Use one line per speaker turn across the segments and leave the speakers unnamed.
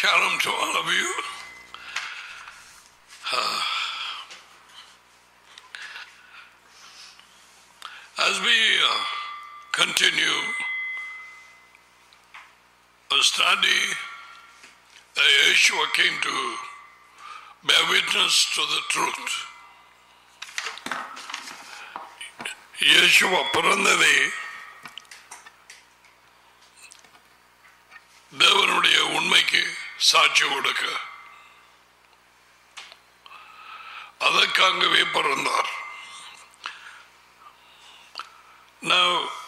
Shalom to all of you. Uh, as we uh, continue a study, uh, Yeshua came to bear witness to the truth. இயேசுவா பிறந்ததே தேவனுடைய உண்மைக்கு சாட்சி கொடுக்க அதற்காகவே பிறந்தார் Now,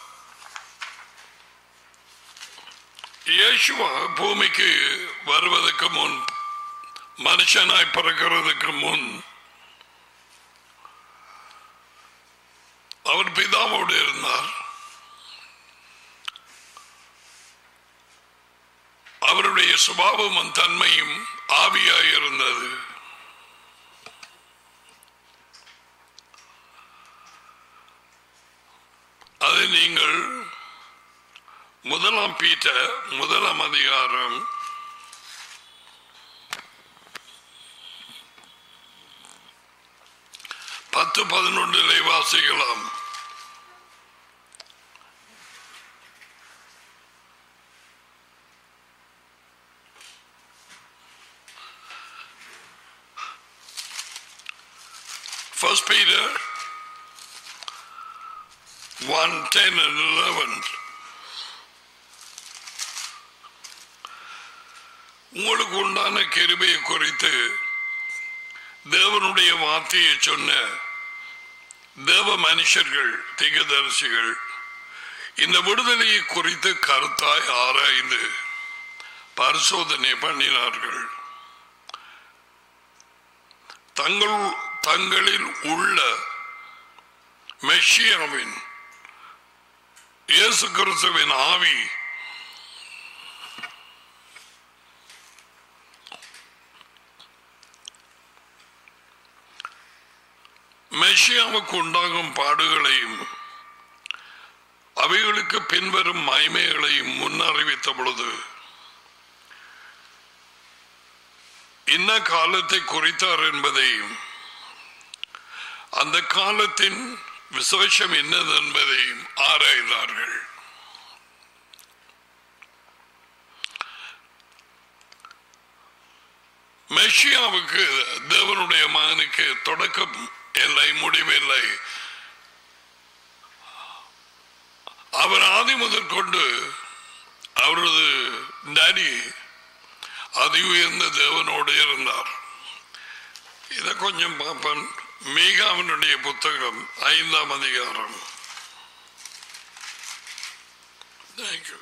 இயேசுவா பூமிக்கு வருவதற்கு முன் மனுஷனாய் பிறக்கிறதுக்கு முன் அவர் பிதாவோடு இருந்தார் அவருடைய சுபாவமும் தன்மையும் ஆவியாய் இருந்தது அதை நீங்கள் முதலாம் பீட்ட முதலாம் அதிகாரம் பத்து பதினொன்றிலே வாசிக்கலாம் First Peter 1, 10 and 11. உங்களுக்கு உண்டான கிருபையை குறித்து தேவனுடைய வார்த்தையை சொன்ன தேவ மனுஷர்கள் திகதரிசிகள் இந்த விடுதலையை குறித்து கருத்தாய் ஆராய்ந்து பரிசோதனை பண்ணினார்கள் தங்கள் தங்களில் உள்ள மெஷியாவின் இயேசு கிறிஸ்துவின் ஆவி மெஷியாவுக்கு உண்டாகும் பாடுகளையும் அவைகளுக்கு பின்வரும் மய்மைகளையும் முன்னறிவித்த பொழுது இன்ன காலத்தை குறித்தார் என்பதையும் அந்த காலத்தின் விசேஷம் என்னது என்பதையும் ஆராய்ந்தார்கள் மெஷியாவுக்கு தேவனுடைய மகனுக்கு தொடக்கம் இல்லை முடிவில்லை அவர் ஆதி முதல் கொண்டு அவரது டாடி அதி உயர்ந்த தேவனோடு இருந்தார் இதை கொஞ்சம் பார்ப்பன் மீகாவினுடைய புத்தகம் ஐந்தாம் அதிகாரம் தேங்க்யூ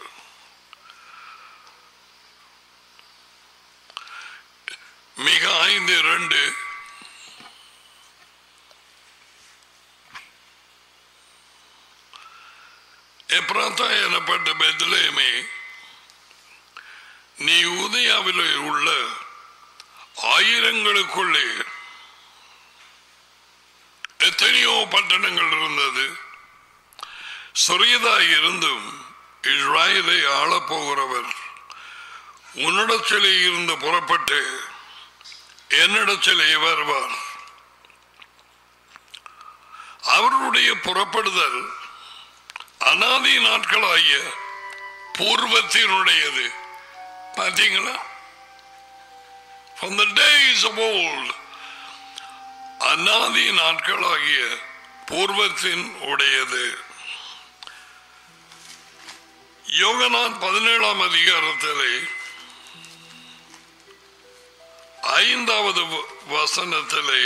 மிக ஐந்து ரெண்டு எப்ராத்தா எனப்பட்ட பெத்லேமே நீ உதயாவில் உள்ள ஆயிரங்களுக்குள்ளே எத்தனையோ பட்டணங்கள் இருந்தது சிறியதாய் இருந்தும் இஸ்ராயலை ஆளப்போகிறவர் உன்னிடத்திலே இருந்து புறப்பட்டு என்னிடத்திலே வருவார் அவருடைய புறப்படுதல் அனாதி நாட்களாகிய பூர்வத்தினுடையது பார்த்தீங்களா from the days of old அநாதி நாட்களாகிய பூர்வத்தின் உடையது யோகனான் பதினேழாம் அதிகாரத்திலே ஐந்தாவது வசனத்திலே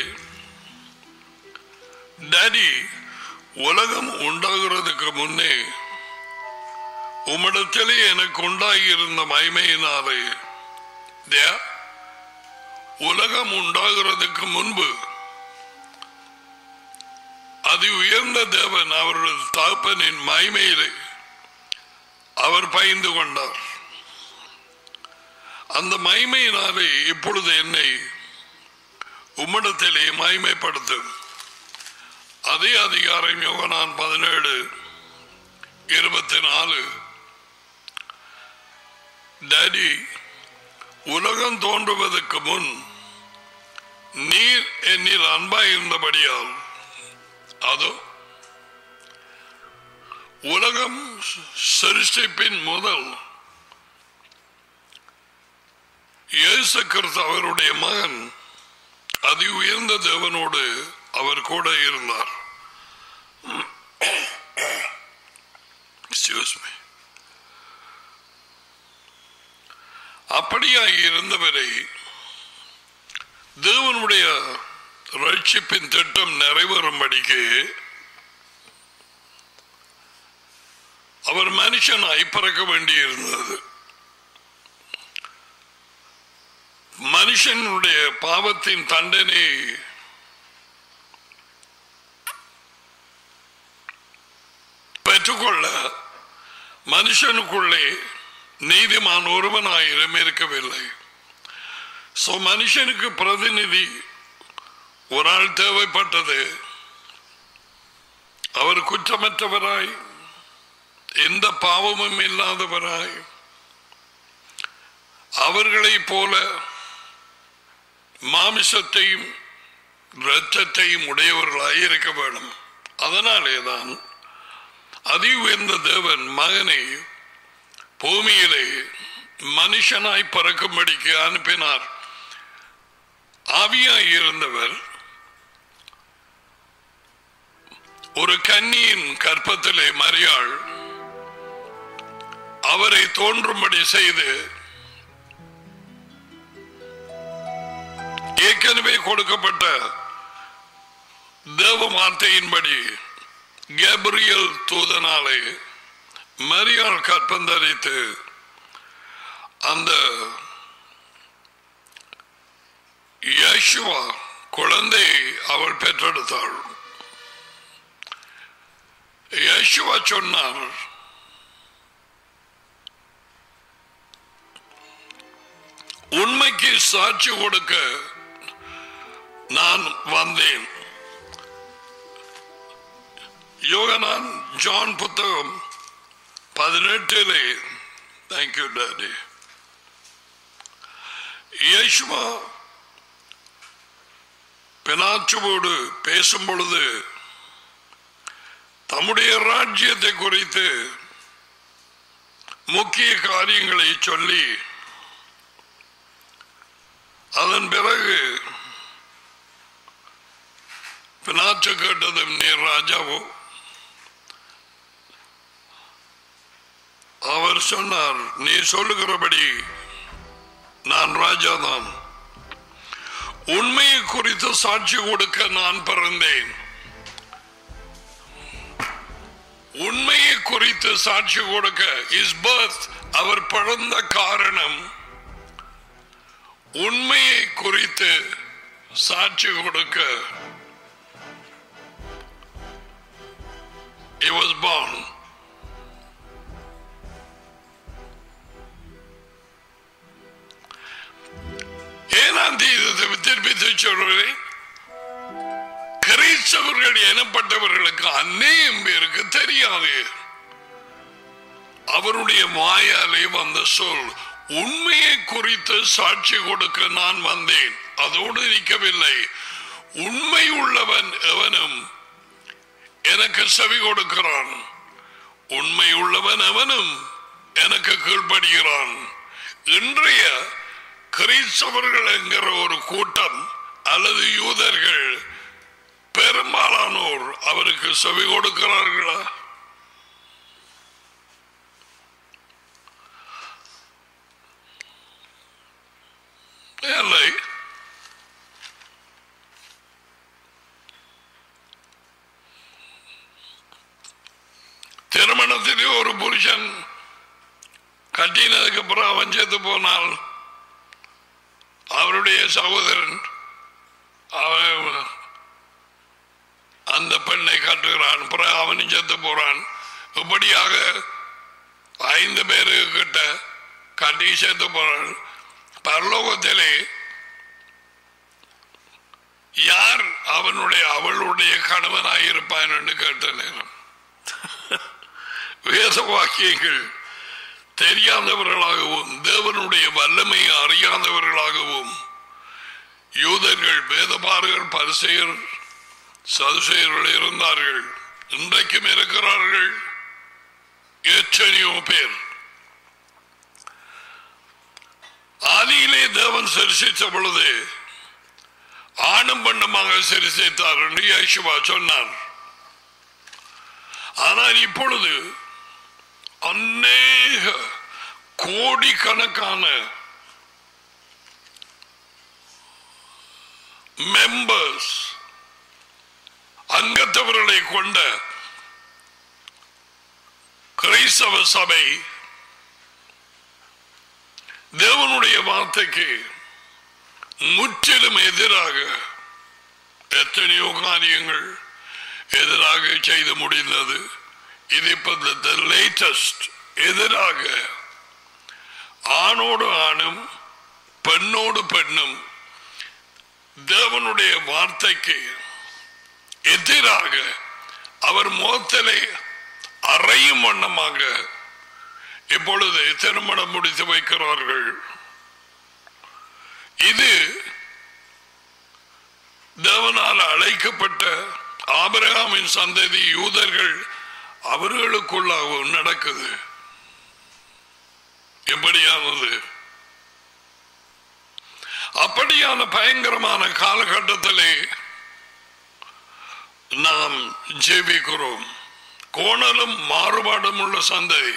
டாடி உலகம் உண்டாகிறதுக்கு முன்னே உம்மிடத்திலே எனக்கு உண்டாகியிருந்த மகிமையினாலே உலகம் உண்டாகிறதுக்கு முன்பு அதி உயர்ந்த தேவன் அவரது தகப்பனின் மகிமையிலே அவர் பயந்து கொண்டார் அந்த மகிமையினாலே இப்பொழுது என்னை உம்மிடத்திலே மகிமைப்படுத்தும் அதே அதிகாரம் யோகனான் பதினேழு இருபத்தி நாலு டாடி உலகம் தோன்றுவதற்கு முன் நீர் என்னில் அன்பாய் இருந்தபடியால் அதோ உலகம் சிருஷ்டிப்பின் முதல் இயேசு கிறிஸ்து அவருடைய மகன் அதி உயர்ந்த தேவனோடு அவர் கூட இருந்தார் Excuse me. அப்படியாய் இருந்தவரை தேவனுடைய ரட்சிப்பின் திட்டம் நிறைவேறும்படிக்கு அவர் மனுஷனாய் பிறக்க வேண்டியிருந்தது மனுஷனுடைய பாவத்தின் தண்டனை பெற்றுக்கொள்ள மனுஷனுக்குள்ளே நீதிமான் ஒருவனாயிரம் இருக்கவில்லை சோ மனுஷனுக்கு பிரதிநிதி ஒரு ஆள் தேவைப்பட்டது அவர் குற்றமற்றவராய் எந்த பாவமும் இல்லாதவராய் அவர்களைப் போல மாமிசத்தையும் இரத்தத்தையும் உடையவர்களாய் இருக்க வேண்டும் அதனாலேதான் அதி உயர்ந்த தேவன் மகனை பூமியிலே மனுஷனாய் பறக்கும்படிக்கு அனுப்பினார் ஆவியாய் இருந்தவர் ஒரு கன்னியின் கற்பத்திலே மரியாள் அவரை தோன்றும்படி செய்து ஏற்கனவே கொடுக்கப்பட்ட தேவ வார்த்தையின்படி கேப்ரியல் தூதனாலே மரியாள் கற்பந்தரித்து அந்த யேசுவா குழந்தை அவள் பெற்றெடுத்தாள் யேசுவா சொன்னார் உண்மைக்கு சாட்சி கொடுக்க நான் வந்தேன் யோகனான் ஜான் புத்தகம் பதினெட்டிலே தேங்க்யூ டாடி யேசுவா பினாச்சுவோடு பேசும் பொழுது தம்முடைய ராஜ்யத்தை குறித்து முக்கிய காரியங்களை சொல்லி அதன் பிறகு பினாச்சு கேட்டதும் நீர் ராஜாவோ அவர் சொன்னார் நீ சொல்லுகிறபடி நான் ராஜாதான் உண்மையை குறித்து சாட்சி கொடுக்க நான் பிறந்தேன் உண்மையை குறித்து சாட்சி கொடுக்க இஸ் பர்த் அவர் பிறந்த காரணம் உண்மையை குறித்து சாட்சி கொடுக்க He was born. ஏன் அந்த இதை திருப்பி சொல்றேன் கிறிஸ்தவர்கள் எனப்பட்டவர்களுக்கு அநேகம் பேருக்கு தெரியாது அவருடைய வாயாலே வந்த சொல் உண்மையை குறித்து சாட்சி கொடுக்க நான் வந்தேன் அதோடு நிற்கவில்லை உண்மை உள்ளவன் எவனும் எனக்கு செவி கொடுக்கிறான் உண்மை உள்ளவன் அவனும் எனக்கு கீழ்ப்படுகிறான் இன்றைய கிறிஸ்தவர்கள் என்கிற ஒரு கூட்டம் அல்லது யூதர்கள் பெரும்பாலானோர் அவருக்கு செவி கொடுக்கிறார்களா இல்லை திருமணத்திலே ஒரு புருஷன் கட்டினதுக்கு அப்புறம் அவன் செத்து போனால் அவருடைய சகோதரன் அவன் அந்த பெண்ணை கட்டுகிறான் பிறகு அவனும் செத்து போறான் இப்படியாக ஐந்து பேரு கிட்ட கட்டி செத்து போறான் பரலோகத்திலே யார் அவனுடைய அவளுடைய கணவனாய் இருப்பான் என்று கேட்ட நேரம் வேத வாக்கியங்கள் தெரியாதவர்களாகவும் தேவனுடைய வல்லமை அறியாதவர்களாகவும் யூதர்கள் வேதபாரகர் பரிசெயர் சதுசெயர்கள் இருந்தார்கள் இன்றைக்கும் இருக்கிறார்கள் எத்தனையோ பேர் ஆதியிலே தேவன் சரிசித்த பொழுது ஆணும் பெண்ணுமாக சரிசித்தார் என்று யேசுவா சொன்னார் ஆனால் இப்பொழுது அநேக கோடிக்கணக்கான மெம்பர்ஸ் அங்கத்தவர்களை கொண்ட கிரைஸ்தவ சபை தேவனுடைய வார்த்தைக்கு முற்றிலும் எதிராக எத்தனையோ காரியங்கள் எதிராக செய்து முடிந்தது இது இப்ப லேட்டஸ்ட் எதிராக ஆணோடு ஆணும் பெண்ணோடு பெண்ணும் தேவனுடைய வார்த்தைக்கு எதிராக அவர் முகத்திலே அறையும் வண்ணமாக இப்பொழுது திருமணம் முடித்து வைக்கிறார்கள் இது தேவனால் அழைக்கப்பட்ட ஆபிரகாமின் சந்ததி யூதர்கள் அவர்களுக்குள்ளாகவும் நடக்குது எப்படியானது அப்படியான பயங்கரமான காலகட்டத்திலே நாம் ஜெபிக்கிறோம் கோணலும் மாறுபாடும் உள்ள சந்ததி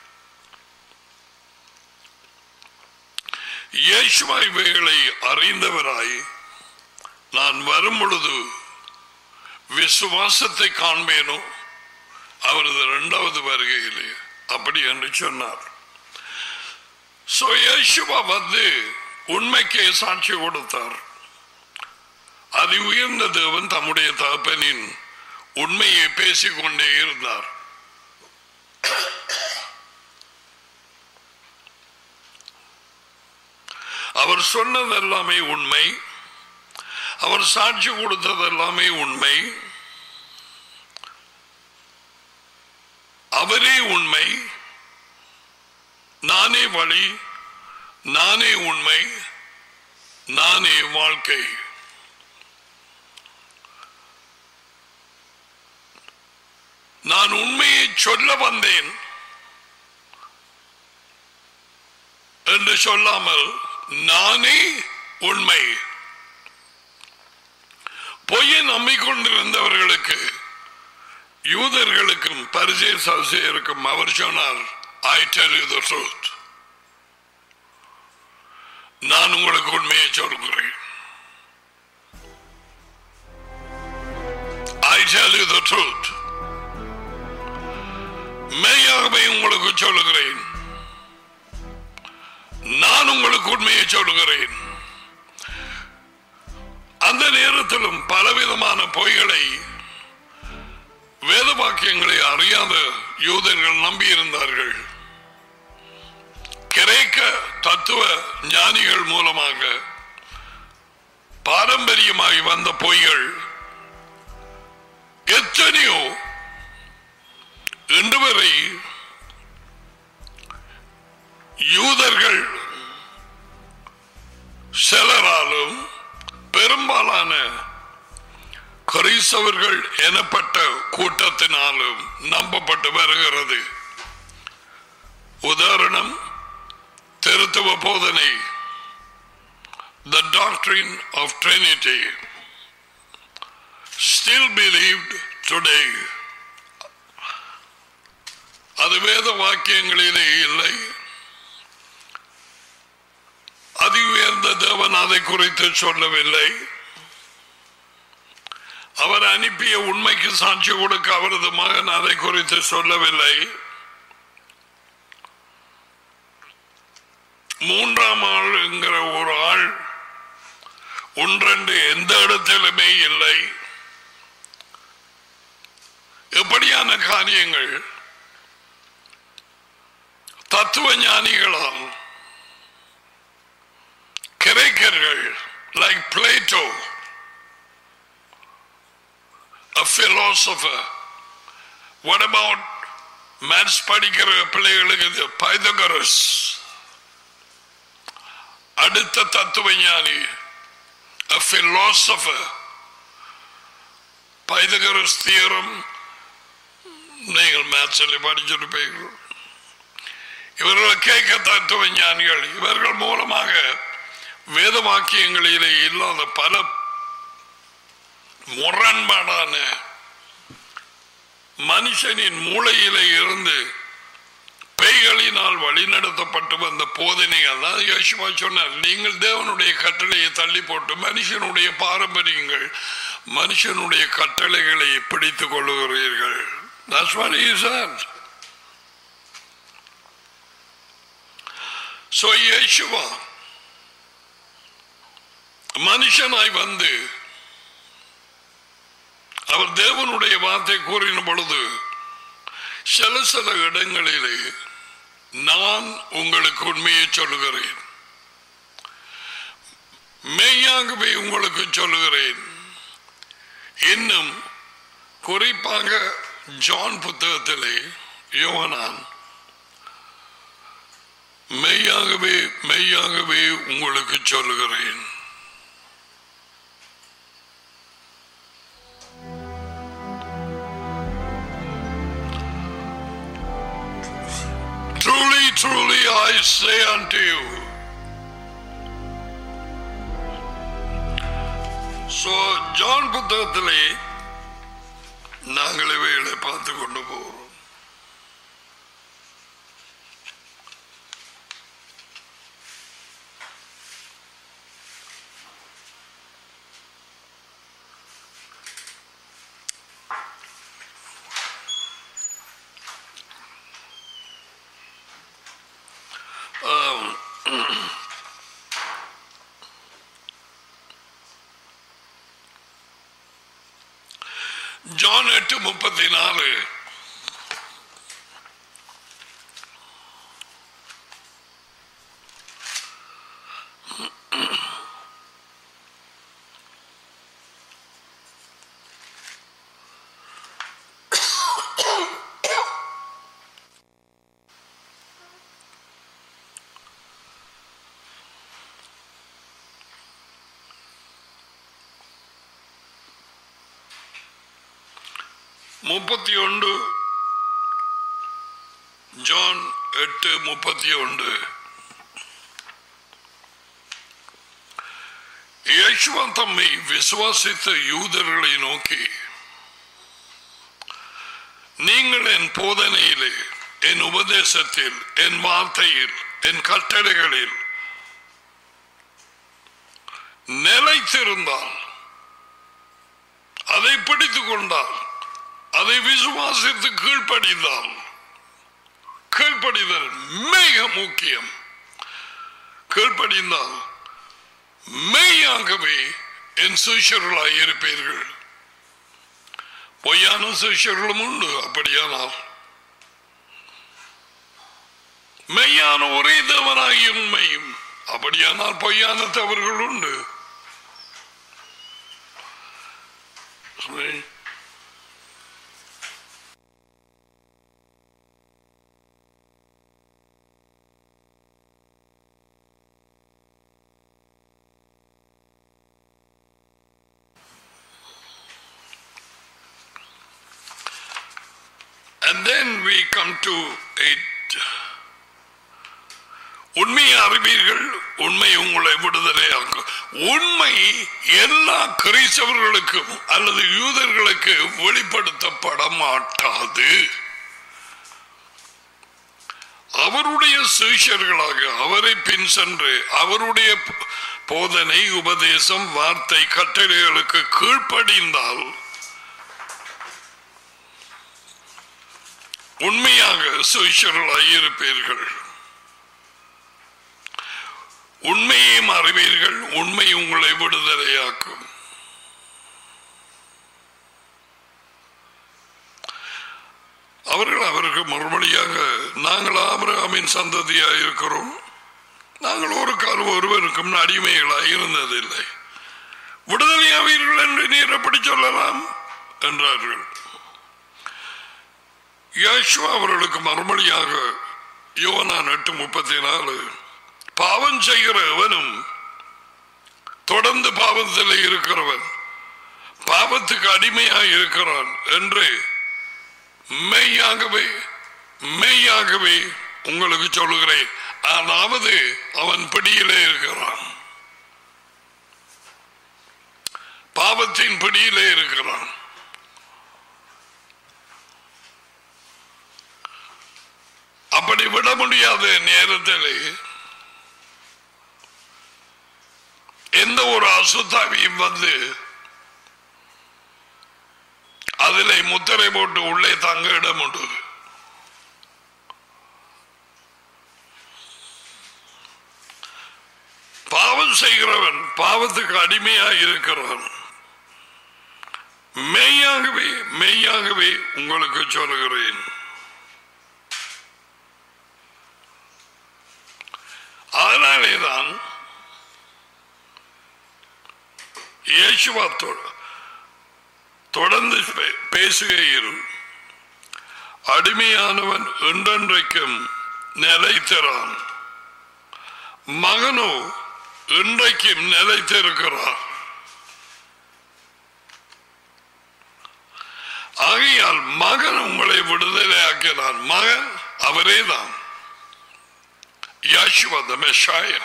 இயேசுவா இவைகளை அறிந்தவராய் நான் வரும் பொழுது விசுவாசத்தை காண்பேனோ அவரது இரண்டாவது வருகையிலே அப்படி என்று சொன்னார் So, இயேசுவா வந்து உண்மைக்கே சாட்சி கொடுத்தார் அதி உயர்ந்த தேவன் தம்முடைய தகப்பனின் உண்மையை பேசிக்கொண்டே இருந்தார் அவர் சொன்னது எல்லாமே உண்மை அவர் சாட்சி கொடுத்தது எல்லாமே உண்மை அவரே உண்மை நானே வழி நானே உண்மை நானே வாழ்க்கை நான் உண்மையை சொல்ல வந்தேன் என்று சொல்லாமல் நானே உண்மை பொய்யை நம்பிக்கொண்டிருந்தவர்களுக்கு யூதர்களுக்கும் பரிசை சசியருக்கும் அவர் சொன்னார் I tell you the truth நான் உங்களுக்கு உண்மையை சொல்கிறேன் I tell you the truth மெய்யாகவே உங்களுக்கு சொல்லுகிறேன் நான் உங்களுக்கு உண்மையை சொல்லுகிறேன் அந்த நேரத்திலும் பலவிதமான பொய்களை வேத வாக்கியங்களை அறியாத யூதர்கள் நம்பியிருந்தார்கள் கிரேக்க தத்துவ ஞானிகள் மூலமாக பாரம்பரியமாய் வந்த பொய்கள் எத்தனையோ இன்று வரை யூதர்கள் சிலராலும் பெரும்பாலான கிறிஸ்தவர்கள் எனப்பட்ட கூட்டத்தினாலும் நம்பப்பட்டு வருகிறது உதாரணம் திருத்துவ போதனை the doctrine of Trinity still believed today அது வேத வாக்கியங்களிலே இல்லை அதி உயர்ந்த தேவன் அதை குறித்து சொல்லவில்லை அவர் அனுப்பிய உண்மைக்கு சாட்சி கொடுக்க அவரது மகன் அதை குறித்து சொல்லவில்லை மூன்றாம் ஆள் என்கிற ஒரு ஆள் ஒன்றென்று எந்த இடத்திலுமே இல்லை எப்படியான காரியங்கள் தத்துவ ஞானிகளால் கிரேக்கர்கள் like Plato a philosopher what about maths படிக்கிற பிள்ளைகளுக்கு இது பைதகரஸ் அடுத்த தத்துவ ஞானி பிலோசபர் பைதகரஸ் தியரம் நீங்கள் மேத்ஸில் படிச்சிருப்பீர்கள் இவர்கள் கேட்க தத்துவ ஞானிகள் இவர்கள் மூலமாக வேத வாக்கியங்களிலே இல்லாத பல முரண்பாடான மனுஷனின் மூளையிலே இருந்து பேய்களினால் வழிநடத்தப்பட்டு வந்த போதனைகள் தான் யோசிமா சொன்னார் நீங்கள் தேவனுடைய கட்டளையை தள்ளி போட்டு மனுஷனுடைய பாரம்பரியங்கள் மனுஷனுடைய கட்டளைகளை பிடித்துக் கொள்ளுகிறீர்கள் That's what he said. So Yeshua மனுஷனாய் வந்து அவர் தேவனுடைய வார்த்தை கூறின பொழுது சில சில இடங்களிலே நான் உங்களுக்கு உண்மையை சொல்லுகிறேன் மெய்யாகவே உங்களுக்கு சொல்லுகிறேன் இன்னும் குறிப்பாக ஜான் புத்தகத்திலே யோவனான் மெய்யாகவே மெய்யாகவே உங்களுக்கு சொல்லுகிறேன் Truly, truly, I say unto you. So, John புத்தகத்திலே நாங்கள் இவைகளை பார்த்து கொண்டு போகிறோம் ஆம். ஜான் எட்டு முப்பத்தி நாலு முப்பத்தி ஒன்று ஜான் எட்டு முப்பத்தி ஒன்று யேசுவா தம்மை விசுவாசித்த யூதர்களை நோக்கி நீங்கள் என் போதனையிலே என் உபதேசத்தில் என் வார்த்தையில் என் கட்டளைகளில் நிலைத்திருந்தால் அதை பிடித்துக் கொண்டால் அதை விசுவாசித்து கீழ்ப்படிந்தால் கீழ்ப்படிதல் மிக முக்கியம் கீழ்ப்படிந்தால் மெய்யாகவே என் சிஷர்களாய் இருப்பீர்கள் பொய்யான சிஷர்களும் உண்டு அப்படியானால் மெய்யான ஒரே தேவனாகி உண்மையும் அப்படியானால் பொய்யான தவறுகள் உண்டு சரி. And then we come to it. உண்மையை அறிவீர்கள் உண்மை உங்களை விடுதலையாக்கும் உண்மை எல்லா கிறிஸ்தவர்களுக்கும் அல்லது யூதர்களுக்கு வெளிப்படுத்தப்பட மாட்டாது அவருடைய சீஷர்களாக அவரை பின் சென்று அவருடைய போதனை உபதேசம் வார்த்தை கட்டளைகளுக்கு கீழ்ப்படிந்தால் உண்மையாக சுவிஷர்களாய் இருப்பீர்கள் உண்மையையும் அறிவீர்கள் உண்மை உங்களை விடுதலையாக்கும் அவர்கள் அவருக்கு மறுபடியாக நாங்கள் ஆபிரகாமின் சந்ததியாக இருக்கிறோம் நாங்கள் ஒரு காலம் ஒருவருக்கும் அடிமைகளாக இருந்ததில்லை விடுதலையாவீர்கள் என்று நீர் எப்படி சொல்லலாம் என்றார்கள் யோசுவா அவர்களுக்கு மறுமொழியாக யோனான் எட்டு முப்பத்தி நாலு பாவம் செய்கிற எவனும் தொடர்ந்து பாவத்தில் இருக்கிறவன் பாவத்துக்கு அடிமையாக இருக்கிறான் என்று மெய்யாகவே மெய்யாகவே உங்களுக்கு சொல்லுகிறேன் அதாவது அவன் பிடியிலே இருக்கிறான் பாவத்தின் பிடியிலே இருக்கிறான் அப்படி விட முடியாத நேரத்தில் எந்த ஒரு அசுத்தாவியும் வந்து அதிலே முத்திரை போட்டு உள்ளே தங்க இடம் உண்டு பாவம் செய்கிறவன் பாவத்துக்கு அடிமையா இருக்கிறான் மெய்யாகவே மெய்யாகவே உங்களுக்கு சொல்லுகிறேன் அதனாலேதான் இயேசுவா தொ- தொடர்ந்து பே- பேசுகையில் அடிமையானவன் என்றென்றைக்கும் நிலைத்திறான் மகனோ இன்றைக்கும் நிலைத்திருக்கிறார் ஆகையால் மகன் உங்களை விடுதலை ஆக்கினான் மகன் அவரேதான் யாஷுவா the Messiah.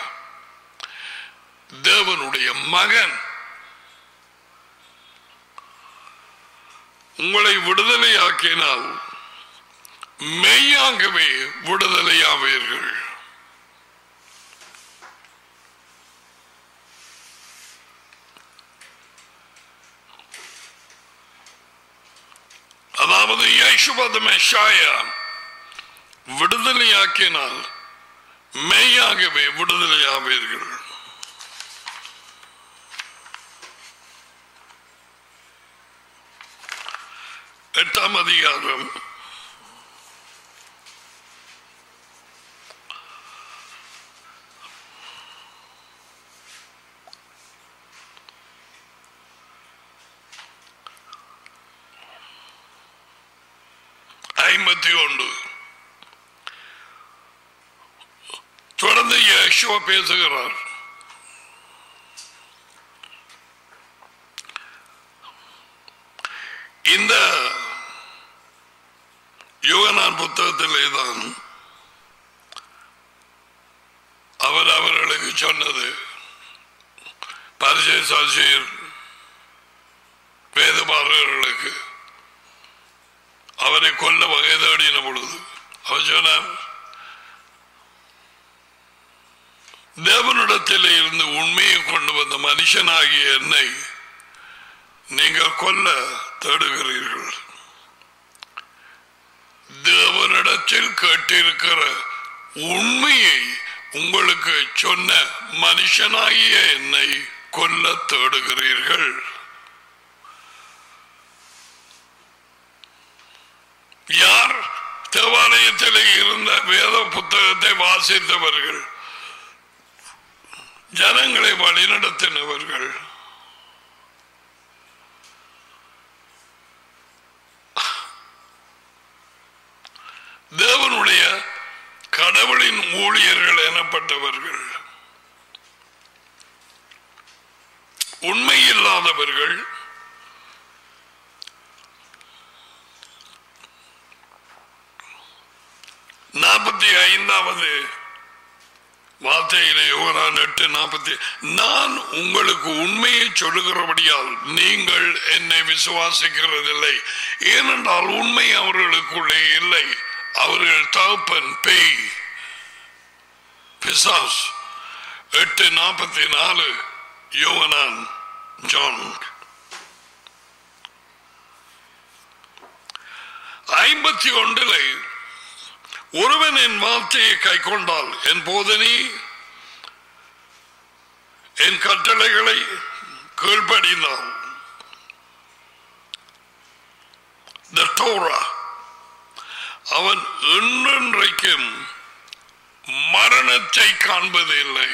தேவனுடைய மகன் உங்களை விடுதலையாக்கினால் மெய்யாகவே விடுதலையாவீர்கள் அதாவது யேசுவத மெஷாயா விடுதலையாக்கினால் மெய்யாகவே விடுதலையாவீர்கள் எட்டாம் அதிகாரம் ஐம்பத்தி ஒன்று தொடர்ந்து யேசுவா பேசுகிறார் இந்த யுவனான் புத்தகத்திலே தான் அவர் அவர்களுக்கு சொன்னது பரிசை சாட்சியர் வேதபாரர்களுக்கு அவரை கொல்ல வகை தேடின பொழுது அவர் சொன்னார் தேவனிடத்தில் இருந்து உண்மையை கொண்டு வந்த மனுஷனாகிய என்னை நீங்கள் கொல்ல தேடுகிறீர்கள் தேவனிடத்தில் கேட்டிருக்கிற உண்மையை உங்களுக்கு சொன்ன மனுஷனாகிய என்னை கொல்ல தேடுகிறீர்கள் யார் தேவாலயத்தில் இருந்த வேத புத்தகத்தை வாசித்தவர்கள் ஜனங்களை வழிநடத்தினவர்கள் தேவனுடைய கடவுளின் ஊழியர்கள் எனப்பட்டவர்கள் உண்மை இல்லாதவர்கள் நாற்பத்தி ஐந்தாவது வார்த்தையிலே யோகனான் எட்டு நாற்பத்தி நான் உங்களுக்கு உண்மையை சொல்லுகிறபடியால் நீங்கள் என்னை விசுவாசிக்கிறதில்லை ஏனென்றால் உண்மை அவர்களுக்குள்ளே இல்லை அவர்கள் தகப்பன் பேய் பிசாஸ் எட்டு நாற்பத்தி நாலு யோகனான் ஜான் ஐம்பத்தி ஒன்றிலே ஒருவன் என் வார்த்தையை கை கொண்டால் என் போதனை என் கட்டளைகளை கீழ்ப்படிந்தால் the Torah அவன் என்றென்றைக்கும் மரணத்தை காண்பதில்லை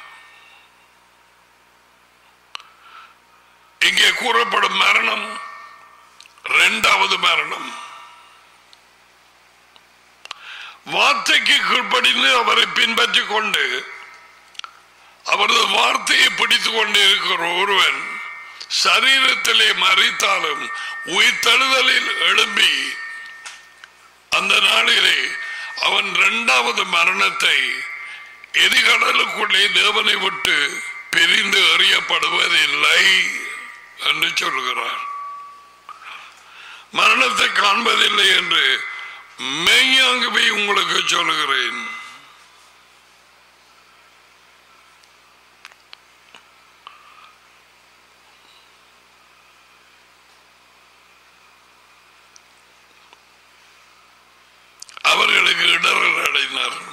இங்கே கூறப்படும் மரணம் இரண்டாவது மரணம் வார்த்தைக்கு கீழ்ப்படிந்து அவரை பின்பற்றிக் கொண்டு அவரது வார்த்தையை பிடித்துக் கொண்டு இருக்கிற ஒருவன் சரீரத்திலே மறித்தாலும் உயிர்த்தெழுதலில் எழும்பி அந்த நாளிலே அவன் இரண்டாவது மரணத்தை எரிகடலுக்குள்ளே தேவனை விட்டு பிரிந்து எறியப்படுவதில்லை என்று சொல்கிறார் மரணத்தை காண்பதில்லை என்று மெய்யாகவே உங்களுக்கு சொல்லுகிறேன் அவர்களுக்கு இடரல் அடைந்தார்கள்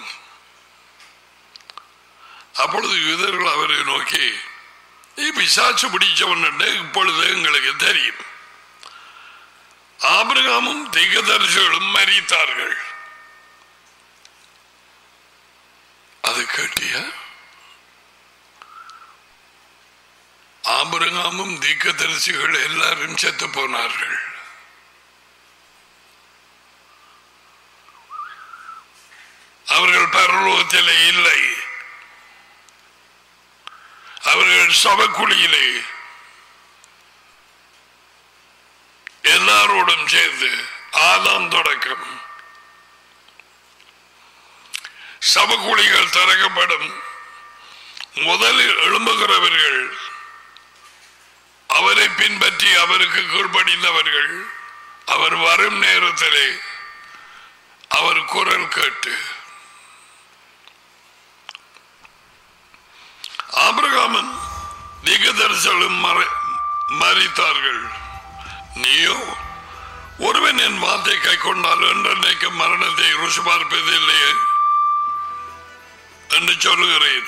அப்பொழுது யூதர்கள் அவரை நோக்கி நீ பிசாசு பிடிச்சவன் என்று இப்பொழுது எங்களுக்கு தெரியும் ஆபிரகாமும் திகதர்சிகளும் மறித்தார்கள் அது கேட்டிய ஆபிரகாமும் தீக்கதரிசிகள் எல்லாரும் செத்து போனார்கள் அவர்கள் பரலோகத்திலே இல்லை அவர்கள் சபக்குழியிலே எல்லாரோடும் சேர்ந்து ஆதாம் தொடக்கம் சபக்குழிகள் திறக்கப்படும் முதலில் எழும்புகிறவர்கள் அவரை பின்பற்றி அவருக்கு கீழ்ப்படிந்தவர்கள் அவர் வரும் நேரத்திலே அவர் குரல் கேட்டு ஆபிரகாமன் திகதரிசலும் மறித்தார்கள் நீயோ ஒருவன் என் வார்த்தை கை கொண்டால் என்றென்னைக்கு மரணத்தை ருசி பார்ப்பதில்லையே என்று சொல்லுகிறேன்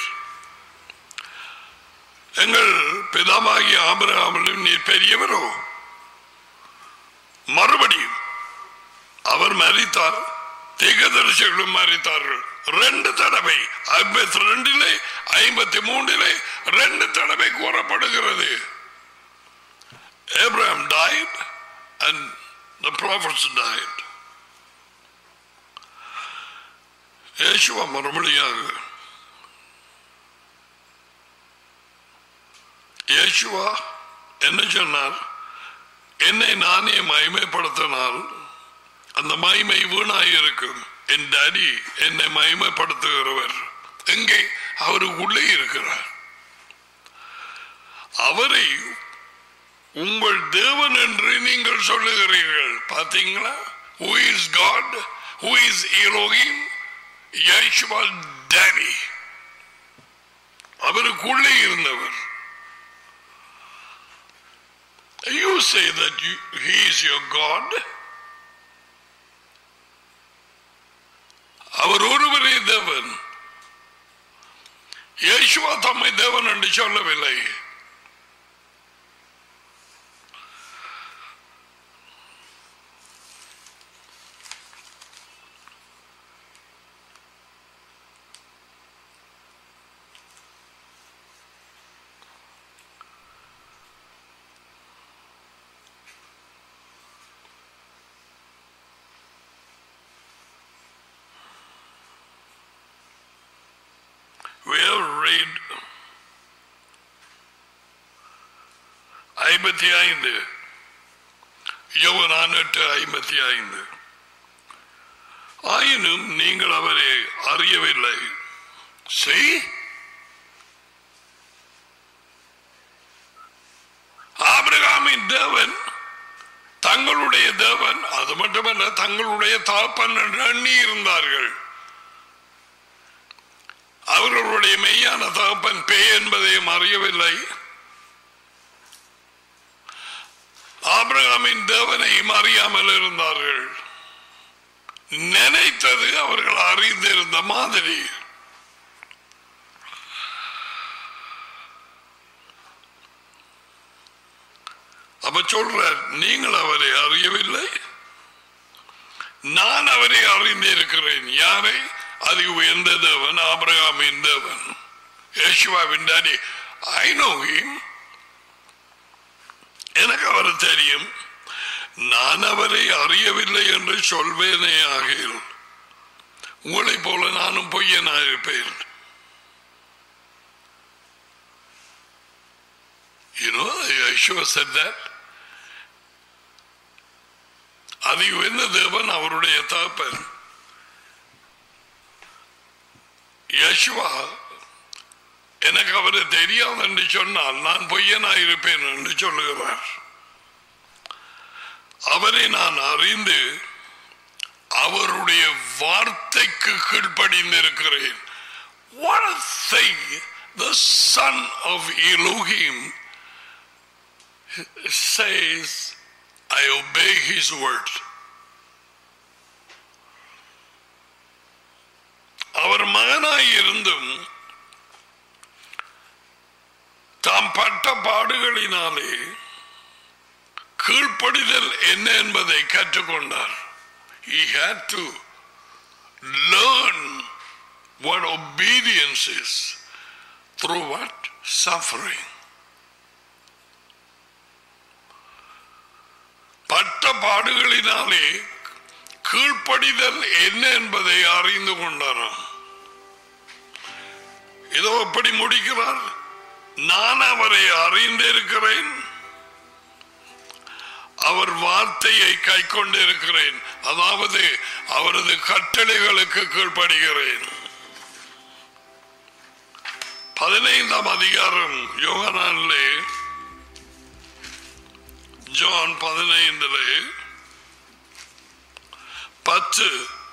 எங்கள் பிதாவாகிய ஆபிரகாமிலும் நீர் பெரியவரோ மறுபடியும் அவர் மறித்தார் திகதரிசிகளும் மறித்தார்கள் ரெண்டு தடவை ஐம்பத்தி ரெண்டிலே ஐம்பத்தி மூன்றிலே ரெண்டு தடவை கூறப்படுகிறது Abraham died and the prophets died. இயேசுவா மறுமொழியாக இயேசுவா என்ன சொன்னார் என்னை நானே மகிமைப்படுத்தினால் அந்த மகிமை வீணாயிருக்கும் என் டாடி என்னை மகிமைப்படுத்துகிறவர் எங்கே அவருக்குள்ளே இருக்கிறார் அவரை உங்கள் தேவன் என்று நீங்கள் சொல்லுகிறீர்கள் பார்த்தீங்களா who is God who is Elohim Yeshua Daddy அவருக்குள்ளே இருந்தவர் you say that you, he is your God அவர் ஒருவரே தேவன் இயேசுவா தம்மை தேவன் என்று சொல்லவில்லை We have read ஐம்பத்தி ஐந்து யோவனான் எட்டு ஐம்பத்தி ஐந்து ஆயினும் நீங்கள் அவரை அறியவில்லை செய் ஆபிரகாமின் தேவன் தங்களுடைய தேவன் அது மட்டுமல்ல தங்களுடைய தாப்பன் என்று எண்ணி இருந்தார்கள் அவர்களுடைய மெய்யான தகப்பன் பேய் என்பதையும் அறியவில்லை ஆபிரகாமின் தேவனையும் அறியாமல் இருந்தார்கள் நினைத்தது அவர்கள் அறிந்திருந்த மாதிரி அப்ப சொல்ற நீங்கள் அவரை அறியவில்லை நான் அவரை அறிந்திருக்கிறேன் யாரை அது உயர்ந்த தேவன் ஆபிரகாமின் தேவன் யேசுவாவின் டாடி ஐ நோ ஹிம் எனக்கு அவர் தெரியும் நான் அவரை அறியவில்லை என்று சொல்வேனே ஆகில் உங்களைப் போல நானும் பொய்யனா இருப்பேன் You know, Yeshua said that. அது உயர்ந்த தேவன் அவருடைய தகப்பன் யசுவா எனக்கு அவரை தெரியாது என்று சொன்னால் நான் பொய்யனா இருப்பேன் என்று சொல்லுகிறார் அவரை நான் அறிந்து அவருடைய வார்த்தைக்கு கீழ்ப்படிந்திருக்கிறேன் What a thing! The son of Elohim says, I obey his word. அவர் மகனாய் இருந்தும் தாம் பட்ட பாடுகளினாலே கீழ்ப்படிதல் என்ன என்பதை கற்றுக்கொண்டார் he had to learn what obedience is through what suffering பட்ட பாடுகளினாலே கீழ்ப்படிதல் என்ன என்பதை அறிந்து கொண்டாராம் இதோ எப்படி முடிக்கிறார் நான் அவரை அறிந்திருக்கிறேன் அவர் வார்த்தையை கை கொண்டிருக்கிறேன் அதாவது அவரது கட்டளைகளுக்கு கீழ்ப்படுகிறேன் பதினைந்தாம் அதிகாரம் யோகனானிலே ஜான் பதினைந்திலே பத்து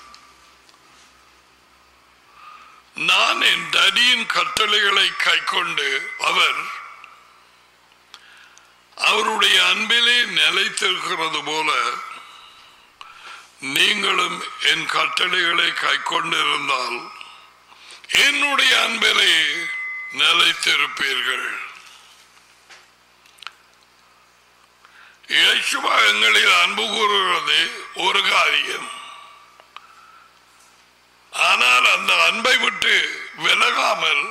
நான் என் தடியின் கட்டளைகளை கை கொண்டு அவர் அவருடைய அன்பிலே நிலைத்திருக்கிறது போல நீங்களும் என் கட்டளைகளை கை கொண்டிருந்தால் என்னுடைய அன்பிலே நிலைத்திருப்பீர்கள் இயேசுவா எங்களில் அன்பு கூறுகிறது ஒரு காரியம் ஆனால் அந்த அன்பை விட்டு விலகாமல்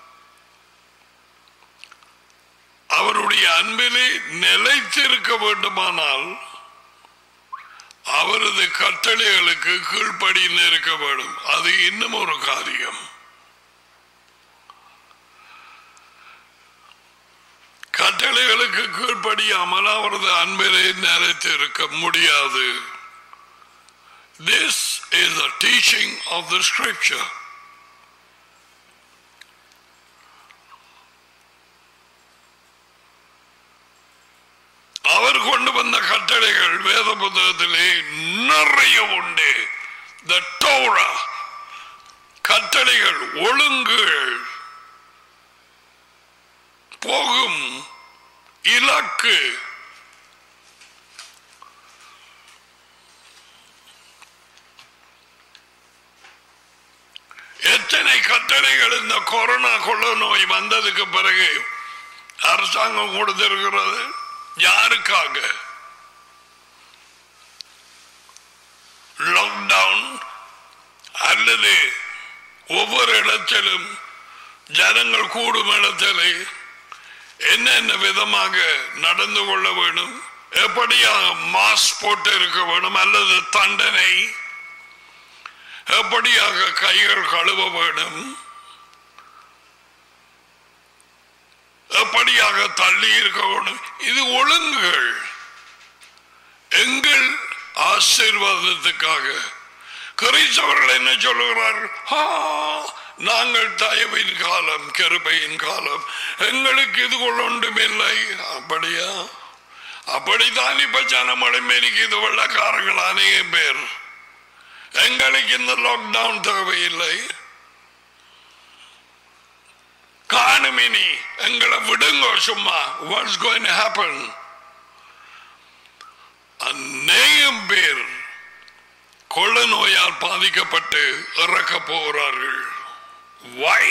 அவருடைய அன்பிலே நிலைத்திருக்க வேண்டுமானால் அவரது கட்டளைகளுக்கு கீழ்ப்படியில் இருக்க வேண்டும் அது இன்னும் ஒரு காரியம் கட்டளைகளுக்கு கீழ்ப்படியாமல் அவரது அன்பிலே நிலைத்து இருக்க முடியாது This is the teaching of the scripture. அவர் கொண்டு வந்த கட்டளைகள் வேத புத்தகத்திலே நிறைய உண்டு த டோரா கட்டளைகள் ஒழுங்குகள் போகும் இலக்கு எத்தனை கட்டளைகள் இந்த கொரோனா கொள்ள நோய் வந்ததுக்கு பிறகு அரசாங்கம் கொடுத்திருக்கிறது யாருக்காக லாக்டவுன் அல்லது ஒவ்வொரு இடத்திலும் ஜனங்கள் கூடும் இடத்திலே என்னென்ன விதமாக நடந்து கொள்ள வேண்டும் எப்படியாக மாஸ்க் போட்டு இருக்க வேண்டும் அல்லது தண்டனை எப்படியாக கைகள் கழுவ வேண்டும் எப்படியாக தள்ளி இருக்க வேண்டும் இது ஒழுங்குகள் எங்கள் ஆசீர்வாதத்துக்காக கிறிஸ்தவர்கள் என்ன சொல்லுகிறார்கள் "ஆ, நாங்கள் தயவின் காலம் கருப்பையின் காலம் எங்களுக்கு இது ஒன்றும் இல்லை அப்படியா அப்படித்தான் இப்ப ஜனமழை மேனிக்கு இது வெள்ளக்காரங்கள் அநேகம் பேர் எங்களுக்கு இந்த லாக்டவுன் தேவையில்லை காணுமினி எங்களை விடுங்க சும்மா வாட்ஸ் கோயிங் ஹேப்பன் அநேகம் பேர் கொள்ள நோயால் பாதிக்கப்பட்டு இறக்க போகிறார்கள் வை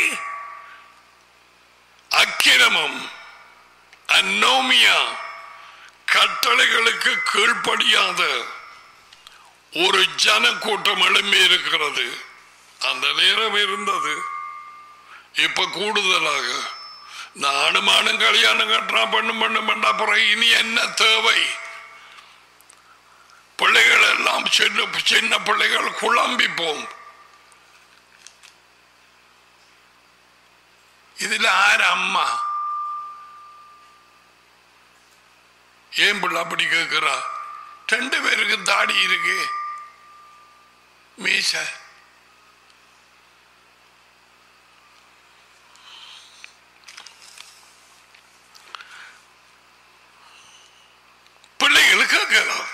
அக்கிரமம் அன்னோமியா கட்டளைகளுக்கு கீழ்ப்படியாத ஒரு ஜன கூட்டம் எழும்பி இருக்கிறது அந்த நேரம் இருந்தது இப்ப கூடுதலாக நானுமானும் கல்யாணம் கட்டுறான் பண்ணு பண்ணு பண்ண அப்புறம் இனி என்ன தேவை பிள்ளைகள் எல்லாம் சின்ன சின்ன பிள்ளைகள் குழம்பிப்போம் இதுல ஆறு அம்மா ஏன் பிள்ளை அப்படி கேட்கிறா ரெண்டு பேருக்கு தாடி இருக்கு மீச பிள்ளைகள் கேட்கலாம்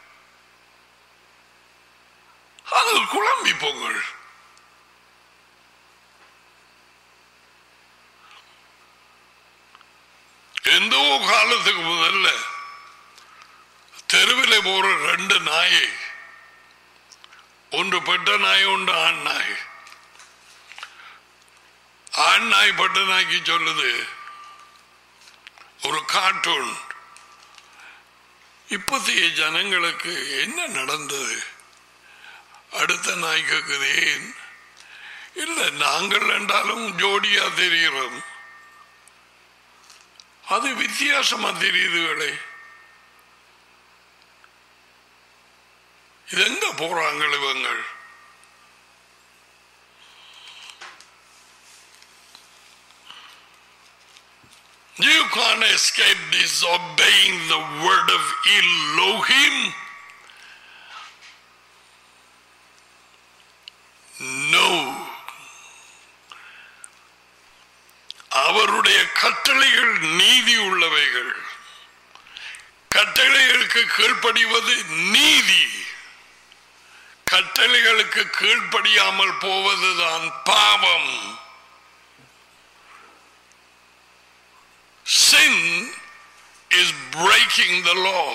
அது குழம்பி போங்கள் எந்த காலத்துக்கு முதல்ல தெருவில் போற ரெண்டு நாயை ஒன்று பெட்ட நாய் ஒன்று ஆண் நாய் ஆண் நாய் பெட்ட நாய்க்கு சொல்லுது ஒரு கார்ட்டூன் இப்போதைய ஜனங்களுக்கு என்ன நடந்தது அடுத்த நாய் கேக்குது ஏன் இல்லை நாங்கள் என்றாலும் ஜோடியா தெரிகிறோம் அது வித்தியாசமா தெரியுதுகளே இது எங்க போறாங்க இவங்கள் You can't escape disobeying the word of Elohim. No. அவருடைய கட்டளைகள் நீதி உள்ளவைகள் கட்டளைகளுக்கு கீழ்ப்படிவது நீதி கட்டளைகளுக்கு கீழ்ப்படியாமல் போவதுதான் பாவம் sin is breaking the law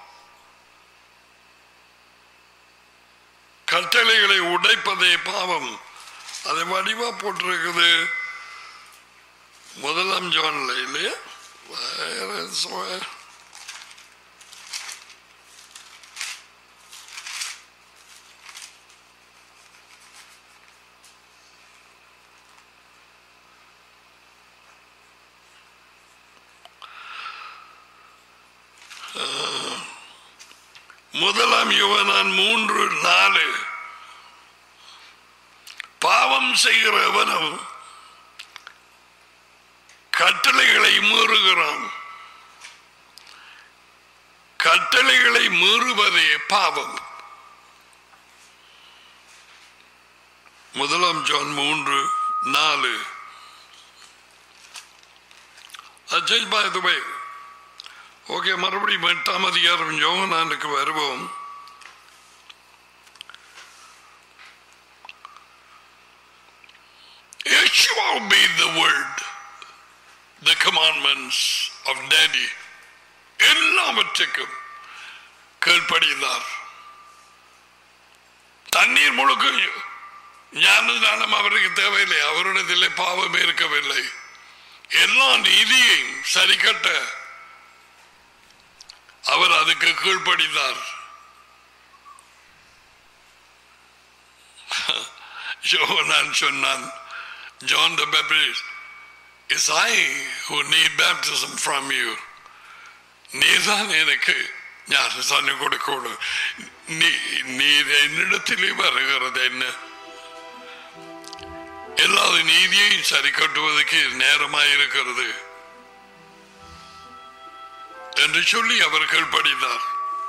கட்டளைகளை உடைப்பதே பாவம் அதை வடிவா போட்டிருக்குது முதலாம் ஜோன்ல இல்லையா வேற சொ- முதலாம் யுவனான் மூன்று நாலு பாவம் செய்கிறவனும் கட்டளைகளை மீறுகிறான் கட்டளைகளை மீறுவதே பாவம் முதலாம் ஜான் மூன்று நாலு அஜய் பாய் ஓகே மறுபடியும் எட்டாம் அதிகாரம் யோகனானுக்கு வருவோம் Yeshua obeyed the word, the commandments of Daddy. எல்லாவற்றுக்கும் கீழ்ப்படிந்தார் தண்ணீர் முழுக்க ஞானதானம் அவருக்கு தேவையில்லை அவரிடத்திலே பாவம் இருக்கவில்லை எல்லா நீதியையும் சரிக்கட்ட அவர் அதுக்கு கீழ்ப்படிந்தார் யோகனான் சொன்னான் John the Baptist is I who need baptism from you நீதான் எனக்கு ஞானசாமி கொடுக்கணும் நீ நீர் என்னிடத்திலே வருகிறது என்ன எல்லா நீதியையும் சரி கட்டுவதற்கு நேரமாயிருக்கிறது என்று சொல்லி அவர்கள் படித்தார்